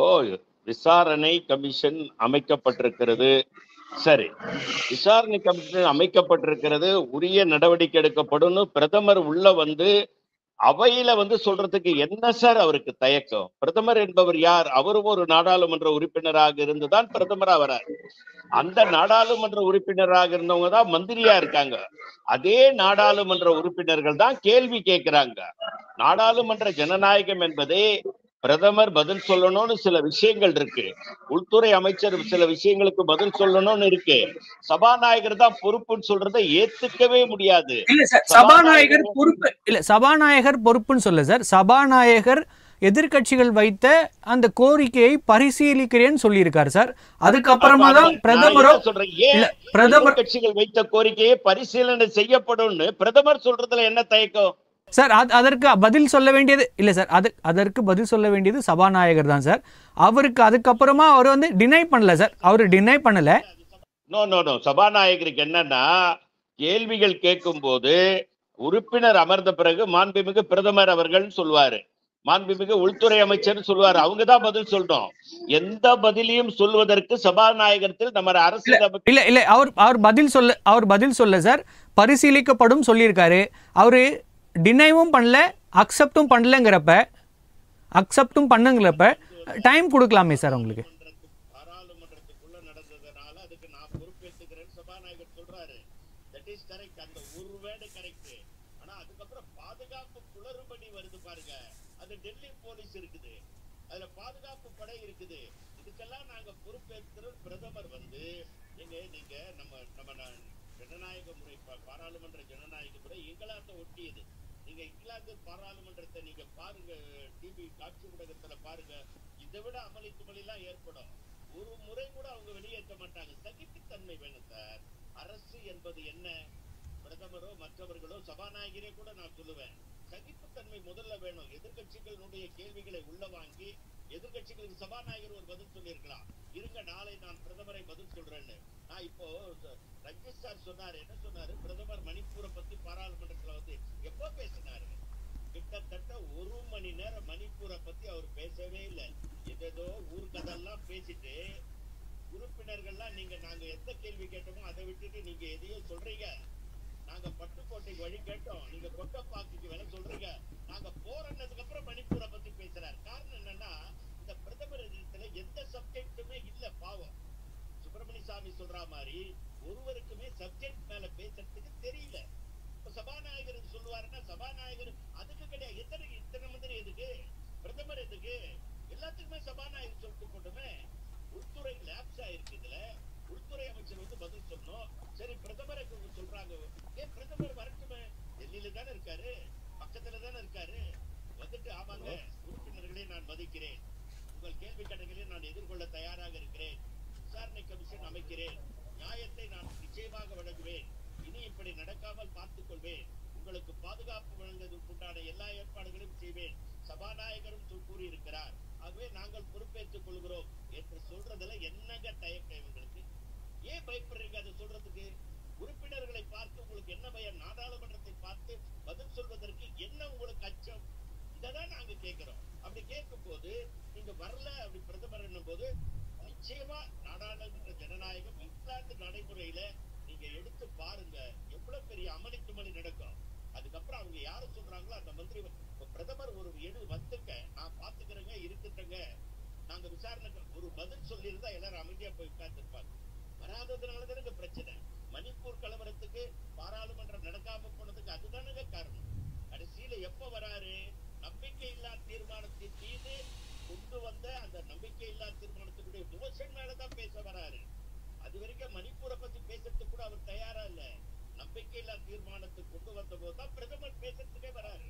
விசாரணை கமிஷன் அமைக்கப்பட்டிருக்கிறது சரி விசாரணை கமிஷன் அமைக்கப்பட்டிருக்கிறது உரிய நடவடிக்கை எடுக்கப்படும் பிரதமர் உள்ள வந்து அவையில வந்து சொல்றதுக்கு என்ன சார் அவருக்கு தயக்கம் பிரதமர் என்பவர் யார் அவரும் ஒரு நாடாளுமன்ற உறுப்பினராக இருந்துதான் பிரதமரா வரார் அந்த நாடாளுமன்ற உறுப்பினராக இருந்தவங்க தான் மந்திரியா இருக்காங்க அதே நாடாளுமன்ற உறுப்பினர்கள் தான் கேள்வி கேட்கிறாங்க நாடாளுமன்ற ஜனநாயகம் என்பதே பிரதமர் பதில் சொல்லணும்னு சில விஷயங்கள் இருக்கு உள்துறை அமைச்சர் சில விஷயங்களுக்கு பதில் சொல்லணும்னு இருக்கு சபாநாயகர் தான் பொறுப்புன்னு சொல்றதை ஏத்துக்கவே முடியாது இல்ல சார் சபாநாயகர் பொறுப்பு இல்ல சபாநாயகர் பொறுப்புன்னு சொல்ல சார் சபாநாயகர் எதிர்க்கட்சிகள் வைத்த அந்த கோரிக்கையை பரிசீலிக்கிறேன்னு சொல்லியிருக்காரு சார் அதுக்கப்புறமா தான் பிரதமரோ நான் என்ன சொல்றேன் ஏன் இல்ல பிரதமர் கட்சிகள் வைத்த கோரிக்கையை பரிசீலனை செய்யப்படும்னு பிரதமர் சொல்றதுல என்ன தயக்கம் சார் அது அதற்கு பதில் சொல்ல வேண்டியது இல்லை சார் அது அதற்கு பதில் சொல்ல வேண்டியது சபாநாயகர் தான் சார் அவருக்கு அதுக்கப்புறமா அவர் வந்து டினை பண்ணல சார் அவர் டினை பண்ணல நோ நோ நோ சபாநாயகருக்கு என்னன்னா கேள்விகள் கேட்கும் போது உறுப்பினர் அமர்ந்த பிறகு மாண்புமிகு பிரதமர் அவர்கள் சொல்வாரு மாண்புமிகு உள்துறை அமைச்சர் சொல்வாரு அவங்க தான் பதில் சொல்லணும் எந்த பதிலையும் சொல்வதற்கு சபாநாயகத்தில் நம்ம அரசு இல்ல இல்ல அவர் அவர் பதில் சொல்ல அவர் பதில் சொல்ல சார் பரிசீலிக்கப்படும் சொல்லியிருக்காரு அவரு டினைவும் பண்ணல அக்செப்டும் பண்ணலங்கிறப்ப அக்செப்டும் பண்ணுங்கிறப்ப டைம் கொடுக்கலாமே சார் உங்களுக்கு பாராளுமன்றத்துக்குள்ள நடந்ததுனால அதுக்கு நான் பொறுப்பேற்றுக்கிறேன்னு சபாநாயகர் சொல்றாரு தட் இஸ் கரெக்ட் அந்த ஒரு வேர்டு கரெக்ட் ஆனா அதுக்கப்புறம் பாதுகாப்பு குளறுபடி வருது பாருங்க அது டெல்லி போலீஸ் இருக்குது அதுல பாதுகாப்பு படை இருக்குது இதுக்கெல்லாம் நாங்க பொறுப்பேற்கிறோம் பிரதமர் வந்து எங்க நீங்க நம்ம நம்ம நா- ஜனநாயக முறை பா- பாராளுமன்ற ஜனநாயக முறை இங்கிலாந்தை ஒட்டியது நீங்க இங்கிலாந்து பாராளுமன்றத்தை நீங்க பாருங்க டிவி காட்சி ஊடகத்துல பாருங்க இதை விட அமளி துமளிலாம் ஏற்படும் ஒரு முறை கூட அவங்க வெளியேற்ற மாட்டாங்க சகிப்புத்தன்மை வேணும் சார் அரசு என்பது என்ன பிரதமரோ மற்றவர்களோ சபாநாயகரே கூட நான் சொல்லுவேன் சகிப்புத்தன்மை முதல்ல வேணும் எதிர்க்கட்சிகளுடைய கேள்விகளை உள்ள வாங்கி எதிர்க்கட்சிகளுக்கு சபாநாயகர் ஒரு பதில் சொல்லியிருக்கலாம் இருங்க நாளை நான் பிரதமரை பதில் சொல்றேன்னு நான் இப்போ ச- ரஞ்சித் சார் சொன்னாரு என்ன சொன்னாரு பிரதமர் மணிப்பூரை பத்தி பாராளுமன்றத்துல வந்து எப்போ பேசினாரு கிட்டத்தட்ட ஒரு மணி நேரம் மணிப்பூரை பத்தி அவர் பேசவே இல்லை ஏதேதோ ஊர்க்கதெல்லாம் பேசிட்டு உறுப்பினர்கள்லாம் நீங்க நாங்க எந்த கேள்வி கேட்டோமோ அதை விட்டுட்டு நீங்க எதையோ சொல்றீங்க நாங்க பட்டுக்கோட்டைக்கு வழி கேட்டோம் நீங்க கொட்டப்பாக்குக்கு விலை சொல்றீங்க நாங்க போறதுக்கு அப்புறம் மணிப்பூரை பத்தி பேசுறாரு காரணம் என்னன்னா இந்த பிரதமர் இடத்துல எந்த சப்ஜெக்ட்டுமே இல்ல பாவம் சுப்பிரமணிய சாமி சொல்ற மாதிரி ஒருவருக்குமே சப்ஜெக்ட் மேல பேசுறதுக்கு தெரியல இப்ப சபாநாயகர் சொல்லுவாருன்னா சபாநாயகர் அதுக்கு கிடையாது எத்தனை இத்தனை மந்திரி எதுக்கு பிரதமர் எதுக்கு எல்லாத்துக்குமே சபாநாயகர் சொல்லிட்டு போட்டுமே உள்துறை லேப்ஸ் ஆயிருக்கு இதுல உள்துறை அமைச்சர் வந்து பதில் சொல்லணும் சரி பிரதமரை இவங்க சொல்றாங்க ஏன் பிரதமர் வரட்டுமே டெல்லியில தானே இருக்காரு பக்கத்துல தானே இருக்காரு வந்துட்டு ஆமாங்க உறுப்பினர்களை நான் மதிக்கிறேன் உங்கள் கேள்வி கணக்குகளை நான் எதிர்கொள்ள தயாராக இருக்கிறேன் விசாரணை கமிஷன் அமைக்கிறேன் நியாயத்தை நான் நிச்சயமாக வழங்குவேன் இனி இப்படி நடக்காமல் பார்த்துக் கொள்வேன் உங்களுக்கு பாதுகாப்பு வழங்குவதற்குண்டான எல்லா ஏற்பாடுகளையும் செய்வேன் சபாநாயகரும் சொல் கூறியிருக்கிறார் ஆகவே நாங்கள் பொறுப்பேற்றுக் கொள்கிறோம் என்று சொல்றதுல என்னங்க தயக்கம் இவங்களுக்கு ஏன் பயப்படுறீங்க அதை சொல்றதுக்கு உறுப்பினர்களை பார்த்து உங்களுக்கு என்ன பயம் நாடாளுமன்றத்தை பார்த்து பதில் சொல்வதற்கு என்ன உங்களுக்கு அச்சம் இததான் நாங்க கேட்கிறோம் அப்படி கேட்கும் போது நீங்க வரல அப்படி பிரதமர் என்னும் போது நிச்சயமா நாடாளுமன்ற ஜனநாயகம் இங்கிலாந்து நடைமுறையில நீங்க எடுத்து பாருங்க எவ்வளவு பெரிய அமளி துமளி நடக்கும் அதுக்கப்புறம் அவங்க யாரு சொல்றாங்களோ அந்த மந்திரி இப்ப பிரதமர் ஒரு எடு வந்துங்க நான் பாத்துக்கிறேங்க இருக்கட்டுங்க நாங்க விசாரணை ஒரு பதில் சொல்லியிருந்தா எல்லாரும் அமைதியா போய் உட்கார்ந்துருப்பாங்க வராததுனால தானங்க பிரச்சனை மணிப்பூர் கலவரத்துக்கு பாராளுமன்றம் நடக்காம போனதுக்கு அதுதானுங்க காரணம் கடைசியில எப்ப வராரு நம்பிக்கை இல்லா தீர்மானத்தின் மீது கொண்டு வந்த அந்த நம்பிக்கை இல்லா தீர்மானத்தினுடைய மோசன் மேலதான் பேச வராரு அது வரைக்கும் மணிப்பூரை பத்தி பேசுறதுக்கு கூட அவர் தயாரா இல்ல நம்பிக்கை இல்லா தீர்மானத்தை கொண்டு வந்த போதுதான் பிரதமர் பேசுறதுக்கே வராரு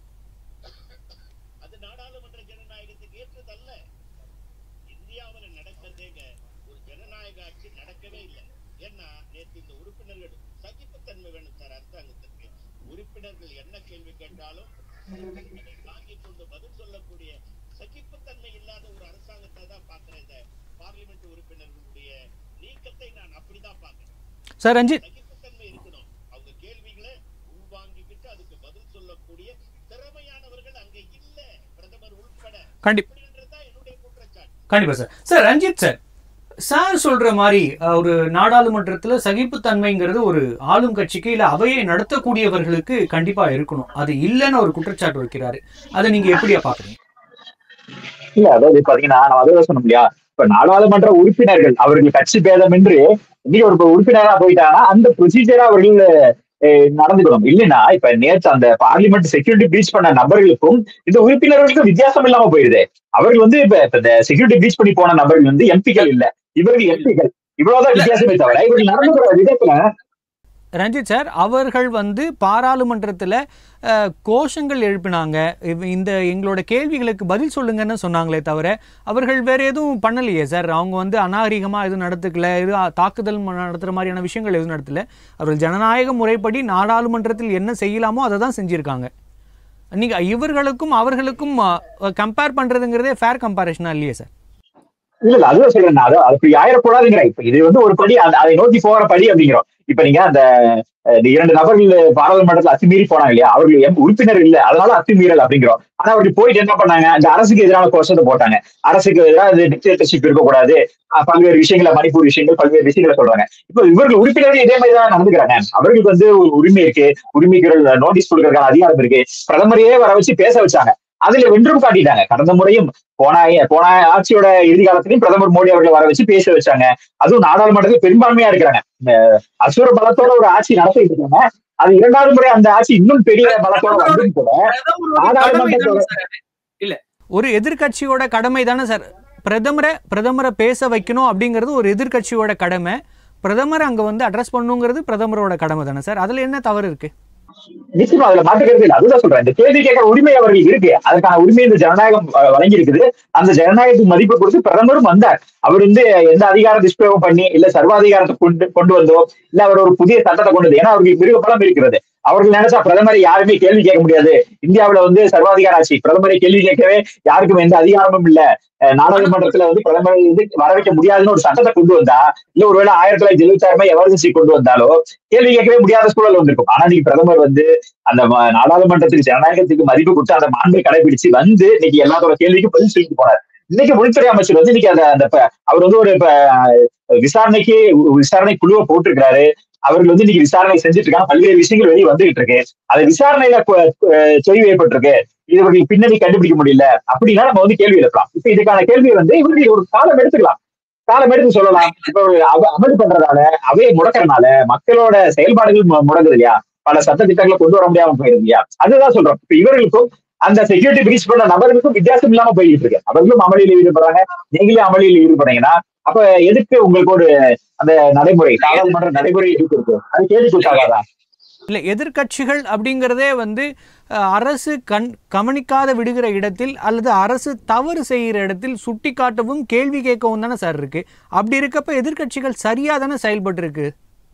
அது நாடாளுமன்ற ஜனநாயகத்துக்கு ஏற்றதல்ல இந்தியாவுல நடக்கிறதேங்க ஒரு ஜனநாயக ஆட்சி நடக்கவே இல்லை ஏன்னா நேற்று இந்த உறுப்பினர்கள் சகிப்புத்தன்மை வேணும் சார் அரசாங்கத்திற்கு உறுப்பினர்கள் என்ன கேள்வி கேட்டாலும் அதை தாங்கிக் கொண்டு பதில் சொல்லக்கூடிய சகிப்புத்தன்மை இல்லாத ஒரு அரசாங்கத்தை தான் பார்க்கிறேன் இந்த பார்லிமெண்ட் உறுப்பினர்களுடைய நீக்கத்தை நான் அப்படி சார் ரஞ்சித் சகிப்புத்தன்மை இருக்கணும் அவங்க கேள்விகளை உள்வாங்கிக்கிட்டு அதுக்கு பதில் சொல்லக்கூடிய திறமையானவர்கள் அங்க இல்ல பிரதமர் உள்பட கண்டி அப்படின்றதுதான் என்னுடைய குற்றச்சாட்டு கண்டிப்பா sir sir Ranjith sir sir சொல்ற மாதிரி அஹ், ஒரு நாடாளுமன்றத்துல சகிப்புத்தன்மைங்கிறது ஒரு ஆளும் கட்சிக்கு இல்ல அவையை நடத்தக்கூடியவர்களுக்கு கண்டிப்பா இருக்கணும் அது இல்லைன்னு ஒரு குற்றச்சாட்டு வைக்கிறாரு அதை நீங்க எப்படியா பாக்குறீங்க இல்ல அதாவது பாத்தீங்கன்னா நம்ம அதை சொன்னோம் இல்லையா இப்ப நாடாளுமன்ற உறுப்பினர்கள் அவர்கள் கட்சி பேதம் என்று இன்னைக்கு ஒரு உறுப்பினரா போயிட்டாங்கன்னா அந்த ப்ரொசீஜரா அவர்கள் அஹ், நடந்துக்கணும் இல்லைன்னா இப்ப நேற்று அந்த பார்லிமெண்ட் செக்யூரிட்டி பிரீச் பண்ண நபர்களுக்கும் இந்த உறுப்பினர்களுக்கும் வித்தியாசம் இல்லாம போயிருது அவர்கள் வந்து இப்ப இப்ப இந்த செக்யூரிட்டி பிரீச் பண்ணி போன நபர்கள் வந்து எம்பிக்கள் இல்ல இவர்கள் எம்பிக்கள் இவ்வளவுதான் வித்தியாசமே தவிர இவர்கள் நடந்துக்கிற விதத்துல ரஞ்சித் சார் அவர்கள் வந்து பாராளுமன்றத்தில் கோஷங்கள் எழுப்பினாங்க இவ்- இந்த எங்களோட கேள்விகளுக்கு பதில் சொல்லுங்கன்னு சொன்னாங்களே தவிர அவர்கள் வேற எதுவும் பண்ணலையே சார் அவங்க வந்து அநாகரிகமாக எதுவும் நடத்துக்கல எதுவும் அ- தாக்குதல் ம- நடத்துகிற மாதிரியான விஷயங்கள் எதுவும் நடத்தல அவர்கள் ஜனநாயக முறைப்படி நாடாளுமன்றத்தில் என்ன செய்யலாமோ அதை தான் செஞ்சுருக்காங்க நீங்கள் இவர்களுக்கும் அவர்களுக்கும் கம்பேர் பண்ணுறதுங்கிறதே ஃபேர் கம்பேரிஷனா இல்லையே சார் இல்ல இல்ல அதுதான் சொல்றேன் நான். அது அப்படி ஆயிடக்கூடாதுங்கிற இப்ப இது வந்து ஒரு படி அந்த- அதை நோக்கி போற படி அப்படிங்கிறோம் இப்ப நீங்க அந்த அஹ், இந்த இரண்டு நபர்கள் பாராளுமன்றத்துல அத்துமீறி போனாங்க இல்லையா அவர்கள் எம் உறுப்பினர் இல்ல அதனால அத்துமீறல் அப்படிங்கிறோம் ஆனா அவர்கள் போயிட்டு என்ன பண்ணாங்க இந்த அரசுக்கு எதிரான கோஷத்தை போட்டாங்க அரசுக்கு எதிராக இது டிக்டேட்டர்ஷிப் இருக்கக்கூடாது அஹ், பல்வேறு விஷயங்களை மணிப்பூர் விஷயங்கள் பல்வேறு விஷயங்களை சொல்றாங்க இப்ப இவர்கள் உறுப்பினர்கள் இதே மாதிரி தான் நடந்துக்கிறாங்க அவர்களுக்கு வந்து ஒரு உரிமை இருக்கு உரிமைகள் நோட்டீஸ் கொடுக்கறதுக்கான அதிகாரம் இருக்கு பிரதமரையே வர வச்சு பேச வச்சாங்க அதுல வென்றும் காட்டிட்டாங்க கடந்த முறையும் போன போன ஆட்சியோட இறுதி காலத்திலையும் பிரதமர் மோடி அவர்களை வர வச்சு பேச வச்சாங்க அதுவும் நாடாளுமன்றத்தில் பெரும்பான்மையா இருக்கிறாங்க இந்த அசுர பலத்தோட ஒரு ஆட்சி நடத்திட்டு இருக்காங்க அது இரண்டாவது முறை அந்த ஆட்சி இன்னும் பெரிய பலத்தோட வந்தும் கூட நாடாளுமன்றத்தோட ஒரு எதிர்க்கட்சியோட கடமை தானே சார் பிரதமரை பிரதமரை பேச வைக்கணும் அப்படிங்கிறது ஒரு எதிர்க்கட்சியோட கடமை பிரதமர் அங்கே வந்து அட்ரஸ் பண்ணுங்கிறது பிரதமரோட கடமை தானே சார் அதில் என்ன தவறு இருக்கு நிச்சயமா அதுல மாற்றுக்கிறது இல்லை அதுதான் சொல்றேன் இந்த கேள்வி கேட்கிற உரிமை அவர்கள் இருக்கு அதற்கான உரிமை இந்த ஜனநாயகம் அஹ், வழங்கி இருக்குது அந்த ஜனநாயகத்துக்கு மதிப்பு கொடுத்து பிரதமரும் வந்தார் அவர் வந்து எந்த அதிகார துஷ்பிரயோகம் பண்ணி இல்ல சர்வாதிகாரத்தை கொண்டு கொண்டு வந்தோ இல்ல அவர் ஒரு புதிய சட்டத்தை கொண்டு வந்து ஏன்னா அவருக்கு மிருக பலம் இருக்கிறது அவர்கள் நினைச்சா பிரதமரை யாருமே கேள்வி கேட்க முடியாது இந்தியாவுல வந்து சர்வாதிகார ஆட்சி பிரதமரை கேள்வி கேட்கவே யாருக்கும் எந்த அதிகாரமும் இல்ல அஹ், நாடாளுமன்றத்துல வந்து பிரதமரை வந்து வர வைக்க முடியாதுன்னு ஒரு சட்டத்தை கொண்டு வந்தா இல்ல ஒருவேளை ஆயிரத்தி தொள்ளாயிரத்தி எழுபத்தி ஆறு எமர்ஜென்சி கொண்டு வந்தாலோ கேள்வி கேட்கவே முடியாத சூழல் வந்திருக்கும் ஆனா நீங்க பிரதமர் வந்து அந்த ம- நாடாளுமன்றத்துக்கு ஜனநாயகத்துக்கு மதிப்பு கொடுத்து அந்த மாண்பை கடைபிடிச்சு வந்து இன்னைக்கு எல்லாத்தோட கேள்விக்கும் பதில் சொல்லிட்டு போனார் இன்னைக்கு உள்துறை அமைச்சர் வந்து இன்னைக்கு அந்த அந்த ப- அவர் வந்து ஒரு இப்ப விசாரணைக்கு விசாரணை குழுவை போட்டிருக்கிறாரு அவர்கள் வந்து இன்னைக்கு விசாரணை செஞ்சுட்டு இருக்காங்க பல்வேறு விஷயங்கள் வெளியே வந்துகிட்டு இருக்கு அது விசாரணையில கு- அஹ் தொய்வு ஏற்பட்டிருக்கு இது இவர்கள் பின்னணி கண்டுபிடிக்க முடியல அப்படின்னா நம்ம வந்து கேள்வி எழுப்பலாம் இப்ப இதுக்கான கேள்வி வந்து இவர்கள் ஒரு காலம் எடுத்துக்கலாம் காலம் எடுத்து சொல்லலாம் இப்ப ஒரு அம- அமல் பண்றதால அவையை முடக்கறனால மக்களோட செயல்பாடுகள் மு- முடங்குது இல்லையா பல சட்ட திட்டங்களை கொண்டு வர முடியாம போயிருது இல்லையா அதுதான் சொல்றோம் இப்ப இவர்களுக்கும் அந்த செக்யூரிட்டி பிரீச் பண்ண நபர்களுக்கும் வித்தியாசம் இல்லாம போயிட்டு இருக்கு அவர்களும் அமளியில் ஈடுபடுறாங்க நீங்களும் அமளியில் ஈடுபடுறீங்கன்னா அப்ப எதுக்கு உங்களுக்கு ஒரு அந்த நடைமுறை நாடாளுமன்ற நடைமுறை எதுக்கு இருக்கு அது கேள்வி கொடுத்தாகாதா இல்லை எதிர்க்கட்சிகள் அப்படிங்கிறதே வந்து அஹ், அரசு கண் கவனிக்காத விடுகிற இடத்தில் அல்லது அரசு தவறு செய்கிற இடத்தில் சுட்டி காட்டவும் கேள்வி கேட்கவும் தானே சார் இருக்கு அப்படி இருக்கப்ப எதிர்க்கட்சிகள் சரியா தானே செயல்பட்டு இருக்கு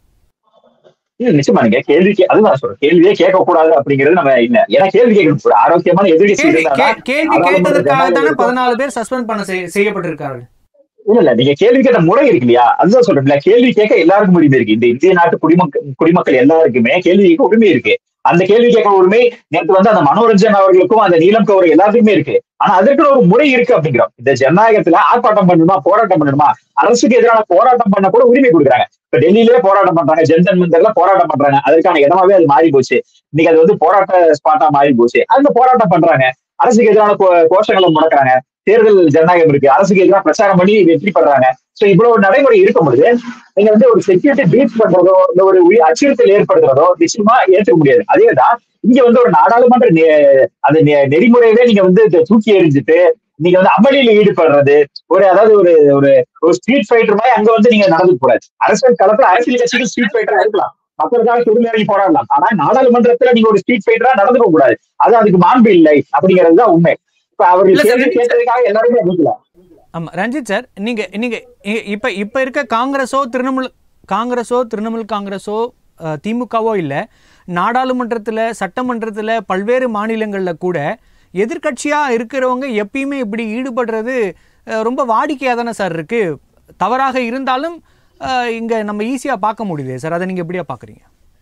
இல்ல நிச்சயமா நீங்க கேள்வி கே- அதுதான் நான் சொல்றேன் கேள்வியே கேட்க கூடாது அப்படிங்கிறது நம்ம இல்ல ஏன்னா கேள்வி கேட்கணும் ஒரு ஆரோக்கியமான எதிர்கட்சி கேள்வி இருந்தாதான் கே- கேள்வி நாடாளுமன்ற கேட்டதற்காக தானே ஜனநாயகம் பதினாலு பேர் சஸ்பெண்ட் பண்ண செய்- செய்யப்பட்டிருக்காங்க இல்ல இல்ல நீங்க கேள்வி கேட்ட முறை இருக்கு இல்லையா அதுதான் சொல்றேன் இல்ல கேள்வி கேட்க எல்லாருக்கும் உரிமை இருக்கு இந்த இந்திய நாட்டு குடிமக்கள் குடிமக்கள் எல்லாருக்குமே கேள்வி கேட்க உரிமை இருக்கு அந்த கேள்வி கேட்க உரிமை நேற்று வந்து அந்த மனோரஞ்சன் அவர்களுக்கும் அந்த நீலம் கவர் எல்லாத்துக்குமே இருக்கு ஆனா அதற்கு ஒரு முறை இருக்கு அப்படிங்கிறோம் இந்த ஜனநாயகத்துல ஆர்ப்பாட்டம் பண்ணணுமா போராட்டம் பண்ணணுமா அரசுக்கு எதிரான போராட்டம் பண்ண கூட உரிமை கொடுக்குறாங்க இப்ப டெல்லியிலே போராட்டம் பண்றாங்க ஜன்தன் மந்தர்ல போராட்டம் பண்றாங்க அதற்கான இடமாவே அது மாறி போச்சு இன்னைக்கு அது வந்து போராட்ட ஸ்பாட்டா மாறி போச்சு அந்த போராட்டம் பண்றாங்க அரசுக்கு எதிரான கோ- கோஷங்களை முடக்குறாங்க தேர்தல் ஜனநாயகம் இருக்கு அரசுக்கு எதிராக பிரச்சாரம் பண்ணி வெற்றி பெறாங்க சோ இவ்வளவு நடைமுறை இருக்கும் பொழுது நீங்க வந்து ஒரு செக்யூரிட்டி பிரீச் பண்றதோ இல்ல ஒரு உயிர் அச்சுறுத்தல் ஏற்படுத்துறதோ நிச்சயமா ஏற்றுக்க முடியாது அதேதான் இங்க வந்து ஒரு நாடாளுமன்ற நெ- அந்த நெ- நெறிமுறையவே நீங்க வந்து இதை தூக்கி எறிஞ்சிட்டு நீங்க வந்து அமளியில ஈடுபடுறது ஒரு அதாவது ஒரு ஒரு ஒரு ஸ்ட்ரீட் ஃபைட்டர் மாதிரி அங்க வந்து நீங்க நடந்து கூடாது அரசியல் களத்துல அரசியல் கட்சிகள் ஸ்ட்ரீட் ஃபைட்டரா இருக்கலாம் மக்களுக்காக சுடுநேரி போராடலாம் ஆனா நாடாளுமன்றத்துல நீங்க ஒரு ஸ்ட்ரீட் ஃபைட்டரா நடந்துக்க கூடாது அது அதுக்கு மாண்பு இல்லை அப்படிங்கிறது தான் உண்மை இப்ப இல்ல அவர்கள் சார், கேள்வி கேட்டதுக்காக எல்லாருமே அறிவிக்கலாம் ஆமா ரஞ்சித் சார் நீங்க நீங்க இ- இப்ப இப்ப இருக்க காங்கிரஸோ திரிணாமுல் காங்கிரஸோ திரிணாமுல் காங்கிரஸோ அஹ், திமுகவோ இல்ல நாடாளுமன்றத்துல சட்டமன்றத்துல பல்வேறு மாநிலங்கள்ல கூட எதிர்க்கட்சியா இருக்கிறவங்க எப்பயுமே இப்படி ஈடுபடுறது அஹ், ரொம்ப வாடிக்கையா தானே சார் இருக்கு தவறாக இருந்தாலும் அஹ், இங்க நம்ம ஈஸியா பார்க்க முடியுது சார் அதை நீங்க எப்படியா பாக்குறீங்க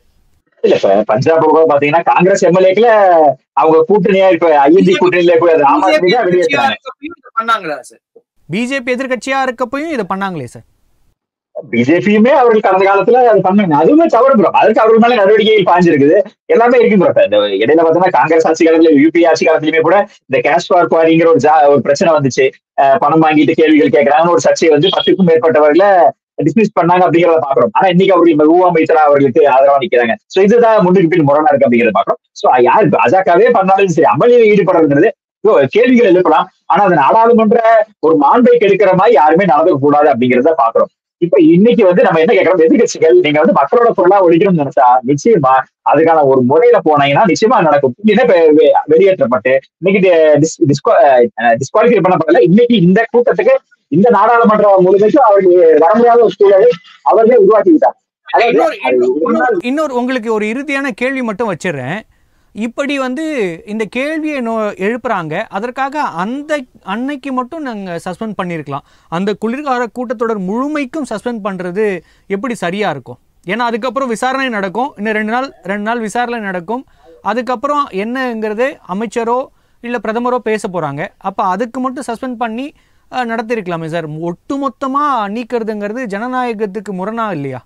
இல்ல இப்ப பஞ்சாப் பக்கம் பாத்தீங்கன்னா காங்கிரஸ் எம்எல்ஏக்கள அவங்க கூட்டணியா இப்ப ஐஎன்டி கூட்டணியில போய் அது ஆம் ஆத்மி தான் வெளியேற்றாங்க பண்ணாங்களா சார் பிஜேபி எதிர்க்கட்சியா இருக்கப்பையும் இதை பண்ணாங்களே சார் பிஜேபியுமே அவர்கள் கடந்த காலத்துல அது பண்ணாங்க அதுவுமே தவறு ப்ரோ அதுக்கு அவர்கள் மேல நடவடிக்கைகள் பாஞ்சிருக்குது எல்லாமே இருக்கு ப்ரோ இந்த இடையில பார்த்தீங்கன்னா காங்கிரஸ் ஆட்சி காலத்துல யூபி ஆட்சி காலத்திலுமே கூட இந்த கேஷ் ஃபார் குவாரிங்கிற ஒரு ஜா- ஒரு பிரச்சனை வந்துச்சு அஹ் பணம் வாங்கிட்டு கேள்விகள் கேட்கறாங்கன்னு ஒரு சர்ச்சை வந்து பத்துக்கும் மேற்பட்டவர்களை டிஸ்மிஸ் பண்ணாங்க அப்படிங்கறத பாக்குறோம் ஆனா இன்னைக்கு அவர்கள் ஊவா மைத்ரா அவர்களுக்கு ஆதரவா நிக்கிறாங்க சோ இதுதான் முன்னுக்கு பின் முரணா இருக்கு அப்படிங்கறத பாக்குறோம் சோ யார் பாஜகவே பண்ணாலும் சரி அமளியில் ஈடுபடுறதுங்கிறது ஐயோ, கேள்விகள் எழுப்பலாம் ஆனா அது நாடாளுமன்ற ஒரு மாண்பை கெடுக்கிற மாதிரி யாருமே நடந்துக்க கூடாது அப்படிங்கறத பாக்குறோம் இப்ப இன்னைக்கு வந்து நம்ம என்ன கேட்கறோம் எதிர்கட்சிகள் நீங்க வந்து மக்களோட பொருளா ஒழிக்கணும்னு நினைச்சா நிச்சயமா அதுக்கான ஒரு முறையில போனீங்கன்னா நிச்சயமா நடக்கும் இல்லைன்னா இப்ப வெ- வெளியேற்றப்பட்டு இன்னைக்கு டிஸ்குவாலிஃபை பண்ணப்படல இன்னைக்கு இந்த கூட்டத்துக்கு இந்த நாடாளுமன்ற முழுமைக்கும் அவர்கள் வர முடியாத ஒரு சூழலை அவர்களே உருவாக்கிவிட்டாங்க அதாவது இன்னொரு- அது ஒரு நாள் இன்னொரு உங்களுக்கு ஒரு இறுதியான கேள்வி மட்டும் வச்சிடுறேன் இப்படி வந்து இந்த கேள்வியை நோ எழுப்புறாங்க அதற்காக அந்த அன்னைக்கு மட்டும் நாங்கள் சஸ்பெண்ட் பண்ணியிருக்கலாம் அந்த குளிர்கால கூட்டத்தொடர் முழுமைக்கும் சஸ்பெண்ட் பண்ணுறது எப்படி சரியாக இருக்கும் ஏன்னா அதுக்கப்புறம் விசாரணை நடக்கும் இன்னும் ரெண்டு நாள் ரெண்டு நாள் விசாரணை நடக்கும் அதுக்கப்புறம் என்னங்கிறது அமைச்சரோ இல்லை பிரதமரோ பேச போகிறாங்க அப்போ அதுக்கு மட்டும் சஸ்பெண்ட் பண்ணி அஹ், நடத்தியிருக்கலாமே சார் ஒட்டுமொத்தமாக நீக்கிறதுங்கிறது ஜனநாயகத்துக்கு முரணா இல்லையா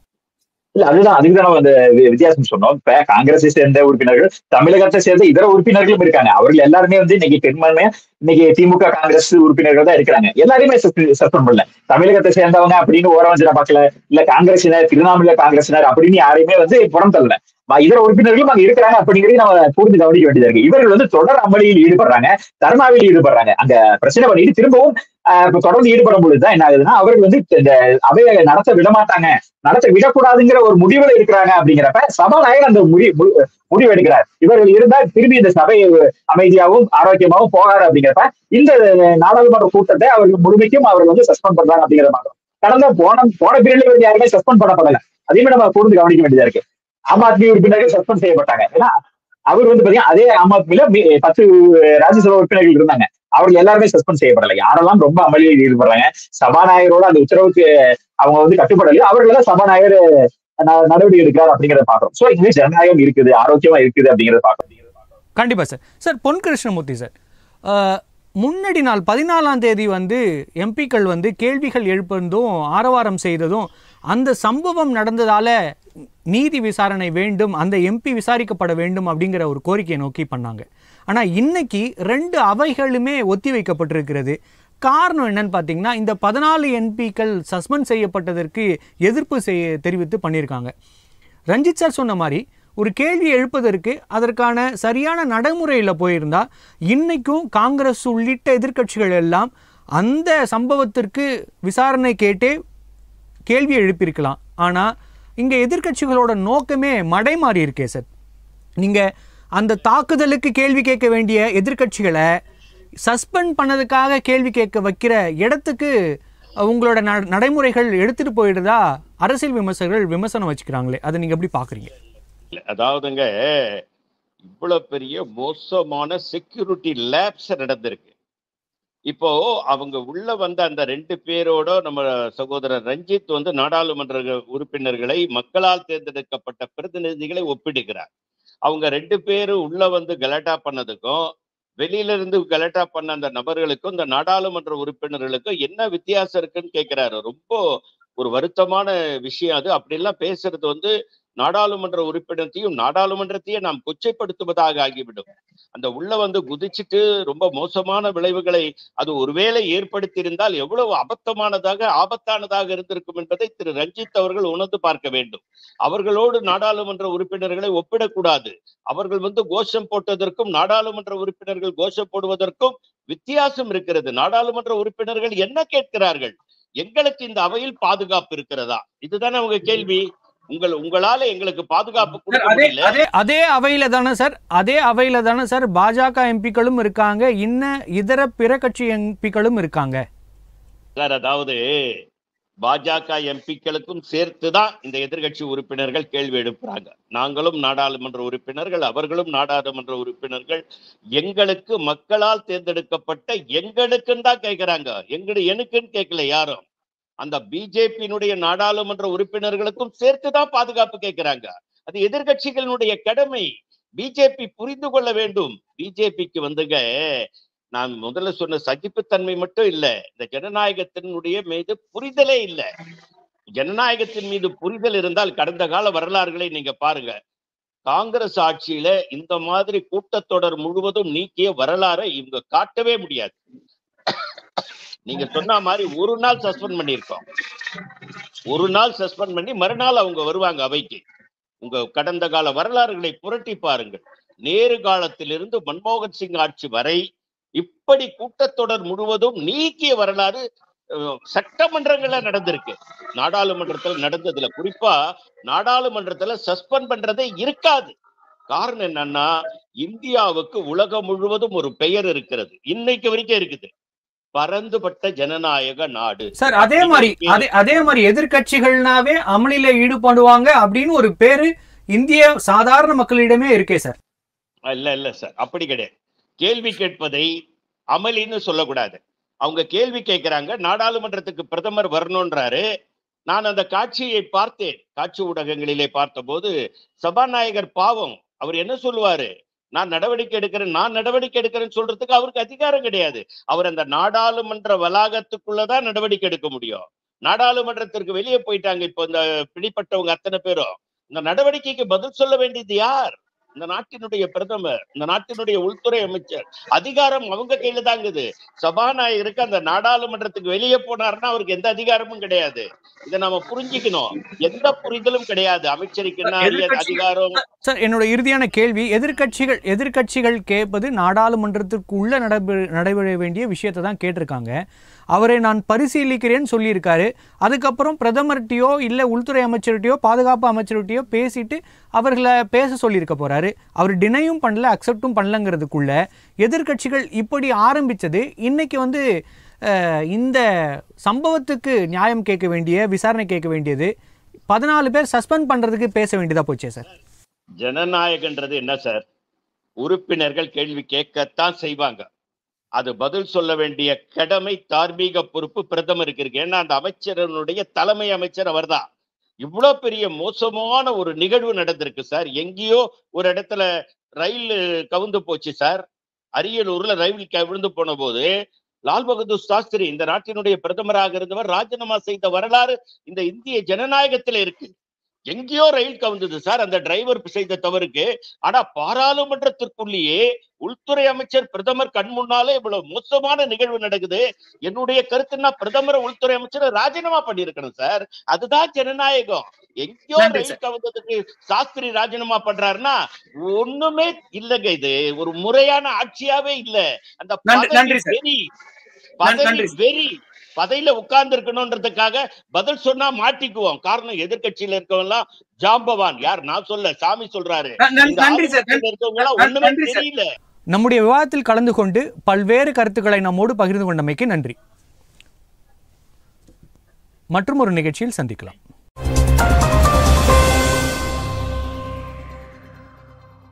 இல்ல அதுதான் அதுக்கு தான் நம்ம அந்த வி- வித்தியாசம் சொன்னோம் இப்ப காங்கிரஸை சேர்ந்த உறுப்பினர்கள் தமிழகத்தை சேர்ந்த இதர உறுப்பினர்களும் இருக்காங்க அவர்கள் எல்லாருமே வந்து இன்னைக்கு பெரும்பான்மையா இன்னைக்கு திமுக காங்கிரஸ் உறுப்பினர்கள் தான் இருக்கிறாங்க எல்லாரையுமே சஸ்பெண்ட் பண்ணல தமிழகத்தை சேர்ந்தவங்க அப்படின்னு ஓரவஞ்சனை பார்க்கல இல்ல காங்கிரசினர் திருவண்ணாமலை காங்கிரசினர் அப்படின்னு யாரையுமே வந்து புறம் தள்ளல ம- இதர உறுப்பினர்களும் அங்க இருக்கிறாங்க அப்படிங்கறதையும் நம்ம புரிந்து கவனிக்க வேண்டியதா இருக்கு இவர்கள் வந்து தொடர் அமளியில் ஈடுபடுறாங்க தர்ணாவில் ஈடுபடுறாங்க அங்க பிரச்சனை பண்ணிட்டு திரும்பவும் ஆஹ், இப்ப தொடர்ந்து ஈடுபடும் பொழுதுதான் என்ன ஆகுதுன்னா அவர்கள் வந்து இந்த அவையை நடத்த விட மாட்டாங்க நடத்த விடக்கூடாதுங்கிற ஒரு முடிவுல இருக்கிறாங்க அப்படிங்கிறப்ப சபாநாயகர் அந்த முடி மு- முடிவு எடுக்கிறார் இவர்கள் இருந்தால் திரும்பி இந்த சபை அமைதியாகவும் ஆரோக்கியமாகவும் போகாது அப்படிங்கிறப்ப இந்த நாடாளுமன்ற கூட்டத்தை அவர்கள் முழுமைக்கும் அவர்கள் வந்து சஸ்பெண்ட் பண்றாங்க அப்படிங்கிற மாதிரி கடந்த போன போன பீரியட்ல இவங்க யாருமே சஸ்பெண்ட் பண்ணப்படல அதையுமே நம்ம கூர்ந்து கவனிக்க வேண்டியதா இருக்கு ஆம் ஆத்மி உறுப்பினர்கள் சஸ்பெண்ட் செய்யப்பட்டாங்க ஏன்னா அவர் வந்து பாத்தீங்கன்னா அதே ஆம் ஆத்மியில மி- பத்து ராஜ்யசபா உறுப்பினர்கள் இருந்தாங்க அவர்கள் எல்லாருமே சஸ்பெண்ட் செய்யப்படல யாரெல்லாம் ரொம்ப அமளியில் ஈடுபடுறாங்க சபாநாயகரோட அந்த உத்தரவுக்கு அவங்க வந்து கட்டுப்படலையோ அவர்கள் தான் சபாநாயகர் ந- நடவடிக்கை எடுக்கிறார் அப்படிங்கறத பாக்குறோம் சோ இங்கே ஜனநாயகம் இருக்குது ஆரோக்கியமா இருக்குது அப்படிங்கறத பாக்குறோம் கண்டிப்பா சார் சார் பொன் கிருஷ்ணமூர்த்தி சார் அஹ், முன்னாடி நாள் பதினாலாம் தேதி வந்து எம்பிக்கள் வந்து கேள்விகள் எழுப்புறதும் ஆரவாரம் செய்ததும் அந்த சம்பவம் நடந்ததால நீதி விசாரணை வேண்டும் அந்த எம்பி விசாரிக்கப்பட வேண்டும் அப்படிங்கிற ஒரு கோரிக்கையை நோக்கி பண்ணாங்க ஆனால் இன்னைக்கு ரெண்டு அவைகளுமே ஒத்தி வைக்கப்பட்டிருக்கிறது காரணம் என்னன்னு பார்த்தீங்கன்னா இந்த பதினாலு எம்பிக்கள் சஸ்பெண்ட் செய்யப்பட்டதற்கு எதிர்ப்பு செய்ய தெரிவித்து பண்ணியிருக்காங்க ரஞ்சித் சார் சொன்ன மாதிரி ஒரு கேள்வி எழுப்பதற்கு அதற்கான சரியான நடைமுறையில் போயிருந்தா இன்னைக்கும் காங்கிரஸ் உள்ளிட்ட எதிர்க்கட்சிகள் எல்லாம் அந்த சம்பவத்திற்கு விசாரணை கேட்டே கேள்வி எழுப்பியிருக்கலாம் ஆனால் இங்கே எதிர்க்கட்சிகளோட நோக்கமே மடை மாறி இருக்கே சார் நீங்கள் அந்த தாக்குதலுக்கு கேள்வி கேட்க வேண்டிய எதிர்க்கட்சிகளை சஸ்பெண்ட் பண்ணதுக்காக கேள்வி கேட்க வைக்கிற இடத்துக்கு அஹ், உங்களோட ந நடைமுறைகள் எடுத்துட்டு போயிடுதா அரசியல் விமர்சகர்கள் விமர்சனம் வச்சுக்கிறாங்களே அதை நீங்கள் எப்படி பார்க்குறீங்க அதாவதுங்க இவ்வளவு பெரிய மோசமான செக்யூரிட்டி லேப்ஸ் நடந்திருக்கு இப்போ அவங்க உள்ள வந்த அந்த ரெண்டு பேரோட நம்ம சகோதரர் ரஞ்சித் வந்து நாடாளுமன்ற உறுப்பினர்களை மக்களால் தேர்ந்தெடுக்கப்பட்ட பிரதிநிதிகளை ஒப்பிடுகிறார் அவங்க ரெண்டு பேரும் உள்ள வந்து கலாட்டா பண்ணதுக்கும் வெளியில இருந்து கலாட்டா பண்ண அந்த நபர்களுக்கும் இந்த நாடாளுமன்ற உறுப்பினர்களுக்கும் என்ன வித்தியாசம் இருக்குன்னு கேட்கிறாரு ரொம்ப ஒரு வருத்தமான விஷயம் அது அப்படிலாம் பேசுறது வந்து நாடாளுமன்ற உறுப்பினத்தையும் நாடாளுமன்றத்தையும் நாம் கொச்சைப்படுத்துவதாக ஆகிவிடும் அந்த உள்ள வந்து குதிச்சுட்டு ரொம்ப மோசமான விளைவுகளை அது ஒருவேளை ஏற்படுத்தியிருந்தால் எவ்வளவு அபத்தமானதாக ஆபத்தானதாக இருந்திருக்கும் என்பதை திரு ரஞ்சித் அவர்கள் உணர்ந்து பார்க்க வேண்டும் அவர்களோடு நாடாளுமன்ற உறுப்பினர்களை ஒப்பிடக்கூடாது அவர்கள் வந்து கோஷம் போட்டதற்கும் நாடாளுமன்ற உறுப்பினர்கள் கோஷம் போடுவதற்கும் வித்தியாசம் இருக்கிறது நாடாளுமன்ற உறுப்பினர்கள் என்ன கேட்கிறார்கள் எங்களுக்கு இந்த அவையில் பாதுகாப்பு இருக்கிறதா இதுதானே அவங்க கேள்வி உங்கள் உங்களால எங்களுக்கு பாதுகாப்பு கொடுக்க அதே முடியல அதே அதே அவையில தானே சார் அதே அவையில தானே சார் பாஜக எம்பிக்களும் இருக்காங்க இன்ன இதர பிற கட்சி எம்பிக்களும் இருக்காங்க சார் அதாவது பாஜக எம்பிக்களுக்கும் சேர்த்துதான் இந்த எதிர்க்கட்சி உறுப்பினர்கள் கேள்வி எழுப்புறாங்க நாங்களும் நாடாளுமன்ற உறுப்பினர்கள் அவர்களும் நாடாளுமன்ற உறுப்பினர்கள் எங்களுக்கு மக்களால் தேர்ந்தெடுக்கப்பட்ட எங்களுக்குன்னு தான் கேட்கிறாங்க எங்கடு எனக்குன்னு கேட்கல யாரும் அந்த பிஜேபியினுடைய நாடாளுமன்ற உறுப்பினர்களுக்கும் சேர்த்து தான் பாதுகாப்பு கேட்கிறாங்க அது எதிர்க்கட்சிகளினுடைய கடமை பிஜேபி புரிந்து கொள்ள வேண்டும் பிஜேபிக்கு வந்துங்க நான் முதல்ல சொன்ன சகிப்புத்தன்மை மட்டும் இல்ல இந்த ஜனநாயகத்தினுடைய மீது புரிதலே இல்ல ஜனநாயகத்தின் மீது புரிதல் இருந்தால் கடந்த கால வரலாறுகளை நீங்க பாருங்க காங்கிரஸ் ஆட்சியில இந்த மாதிரி கூட்டத்தொடர் முழுவதும் நீக்கிய வரலாறை இவங்க காட்டவே முடியாது நீங்க சொன்ன மாதிரி ஒரு நாள் சஸ்பெண்ட் பண்ணியிருக்கோம் ஒரு நாள் சஸ்பெண்ட் பண்ணி மறுநாள் அவங்க வருவாங்க அவைக்கு உங்க கடந்த கால வரலாறுகளை புரட்டி பாருங்கள் நேரு காலத்திலிருந்து மன்மோகன் சிங் ஆட்சி வரை இப்படி கூட்டத்தொடர் முழுவதும் நீக்கிய வரலாறு அஹ், சட்டமன்றங்கள்ல நடந்திருக்கு நாடாளுமன்றத்துல நடந்ததுல குறிப்பா நாடாளுமன்றத்துல சஸ்பெண்ட் பண்றதே இருக்காது காரணம் என்னன்னா இந்தியாவுக்கு உலகம் முழுவதும் ஒரு பெயர் இருக்கிறது இன்னைக்கு வரைக்கும் இருக்குது பரந்துபட்ட ஜனநாயக நாடு சார் அதே மாதிரி அதே அதே மாதிரி எதிர்க்கட்சிகள்னாவே அமளியில ஈடுபடுவாங்க அப்படின்னு ஒரு பேரு இந்திய சாதாரண மக்களிடமே இருக்கே சார் இல்ல இல்ல சார் அப்படி கிடையாது கேள்வி கேட்பதை அமளின்னு சொல்லக்கூடாது அவங்க கேள்வி கேட்கிறாங்க நாடாளுமன்றத்துக்கு பிரதமர் வரணும்ன்றாரு நான் அந்த காட்சியை பார்த்தேன் காட்சி ஊடகங்களிலே பார்த்தபோது சபாநாயகர் பாவம் அவர் என்ன சொல்லுவாரு நான் நடவடிக்கை எடுக்கிறேன் நான் நடவடிக்கை எடுக்கிறேன்னு சொல்றதுக்கு அவருக்கு அதிகாரம் கிடையாது அவர் அந்த நாடாளுமன்ற வளாகத்துக்குள்ளதான் நடவடிக்கை எடுக்க முடியும் நாடாளுமன்றத்திற்கு வெளியே போயிட்டாங்க இப்போ இந்த பிடிப்பட்டவங்க அத்தனை பேரும் இந்த நடவடிக்கைக்கு பதில் சொல்ல வேண்டியது யார் இந்த நாட்டினுடைய பிரதமர் இந்த நாட்டினுடைய உள்துறை அமைச்சர் அதிகாரம் அவங்க கையில தாங்குது சபாநாயகருக்கு அந்த நாடாளுமன்றத்துக்கு வெளியே போனாருன்னா அவருக்கு எந்த அதிகாரமும் கிடையாது இதை நாம புரிஞ்சுக்கணும் எந்த புரிதலும் கிடையாது அமைச்சருக்கு என்ன எதிர்க்கட்சி- அதிகாரம் சார் என்னோட இறுதியான கேள்வி எதிர்க்கட்சிகள் எதிர்க்கட்சிகள் கேட்பது நாடாளுமன்றத்திற்கு உள்ள நடைபெற நடைபெற வேண்டிய விஷயத்தை தான் கேட்டிருக்காங்க அவரை நான் பரிசீலிக்கிறேன்னு சொல்லியிருக்காரு அதுக்கப்புறம் பிரதமர்கிட்டயோ இல்லை உள்துறை அமைச்சர்கிட்டயோ பாதுகாப்பு அமைச்சர்கிட்டயோ பேசிட்டு அவர்களை பேச சொல்லியிருக்க போறாரு அவர் டினையும் பண்ணல அக்செப்டும் பண்ணலங்கிறதுக்குள்ள எதிர்க்கட்சிகள் இப்படி ஆரம்பிச்சது இன்னைக்கு வந்து அஹ், இந்த சம்பவத்துக்கு நியாயம் கேட்க வேண்டிய விசாரணை கேட்க வேண்டியது பதினாலு பேர் சஸ்பெண்ட் பண்றதுக்கு பேச வேண்டியதா போச்சே சார் ஜனநாயகன்றது என்ன சார் உறுப்பினர்கள் கேள்வி கேட்கத்தான் செய்வாங்க அது பதில் சொல்ல வேண்டிய கடமை தார்மீக பொறுப்பு பிரதமருக்கு இருக்கு ஏன்னா அந்த அமைச்சரனுடைய தலைமை அமைச்சர் அவர்தான் இவ்வளவு பெரிய மோசமான ஒரு நிகழ்வு நடந்திருக்கு சார் எங்கேயோ ஒரு இடத்துல ரயில் கவுந்து போச்சு சார் அரியலூர்ல ரயில் க- விழுந்து போன போது லால் பகதூர் சாஸ்திரி இந்த நாட்டினுடைய பிரதமராக இருந்தவர் ராஜினாமா செய்த வரலாறு இந்த இந்திய ஜனநாயகத்துல இருக்கு எங்கேயோ ரயில் கவுந்தது சார் அந்த டிரைவர் செய்த தவறுக்கு ஆனா பாராளுமன்றத்திற்குள்ளேயே உள்துறை அமைச்சர் பிரதமர் கண் முன்னாலே இவ்வளவு மோசமான நிகழ்வு நடக்குது என்னுடைய கருத்துன்னா பிரதமர் உள்துறை அமைச்சர் ராஜினாமா பண்ணியிருக்கணும் சார் அதுதான் ஜனநாயகம் எங்கேயோ நன்றி ரயில் கவுந்ததுக்கு சாஸ்திரி ராஜினாமா பண்றாருன்னா ஒண்ணுமே இல்லைங்க இது ஒரு முறையான ஆட்சியாவே இல்ல அந்த நன்றி- பதவி நன்றி சார். வெறி நன்றி பதவி சார். வெறி பதவியில உட்கார்ந்து இருக்கணும்ன்றதுக்காக பதில் சொன்னா மாட்டிக்குவோம் காரணம் எதிர்க்கட்சியில இருக்கவங்க எல்லாம் ஜாம்பவான் யார் நான் சொல்ல சாமி சொல்றாரு ந- ந- இந்த நன்றி சார் ஆபத்துல இருக்கவங்க எல்லாம் நன்றி- ஒண்ணுமே நன்றி சார். தெரியல நம்முடைய விவாதத்தில் கலந்து கொண்டு பல்வேறு கருத்துக்களை நம்மோடு பகிர்ந்து கொண்டமைக்கு நன்றி மற்றும் ஒரு நிகழ்ச்சியில் சந்திக்கலாம்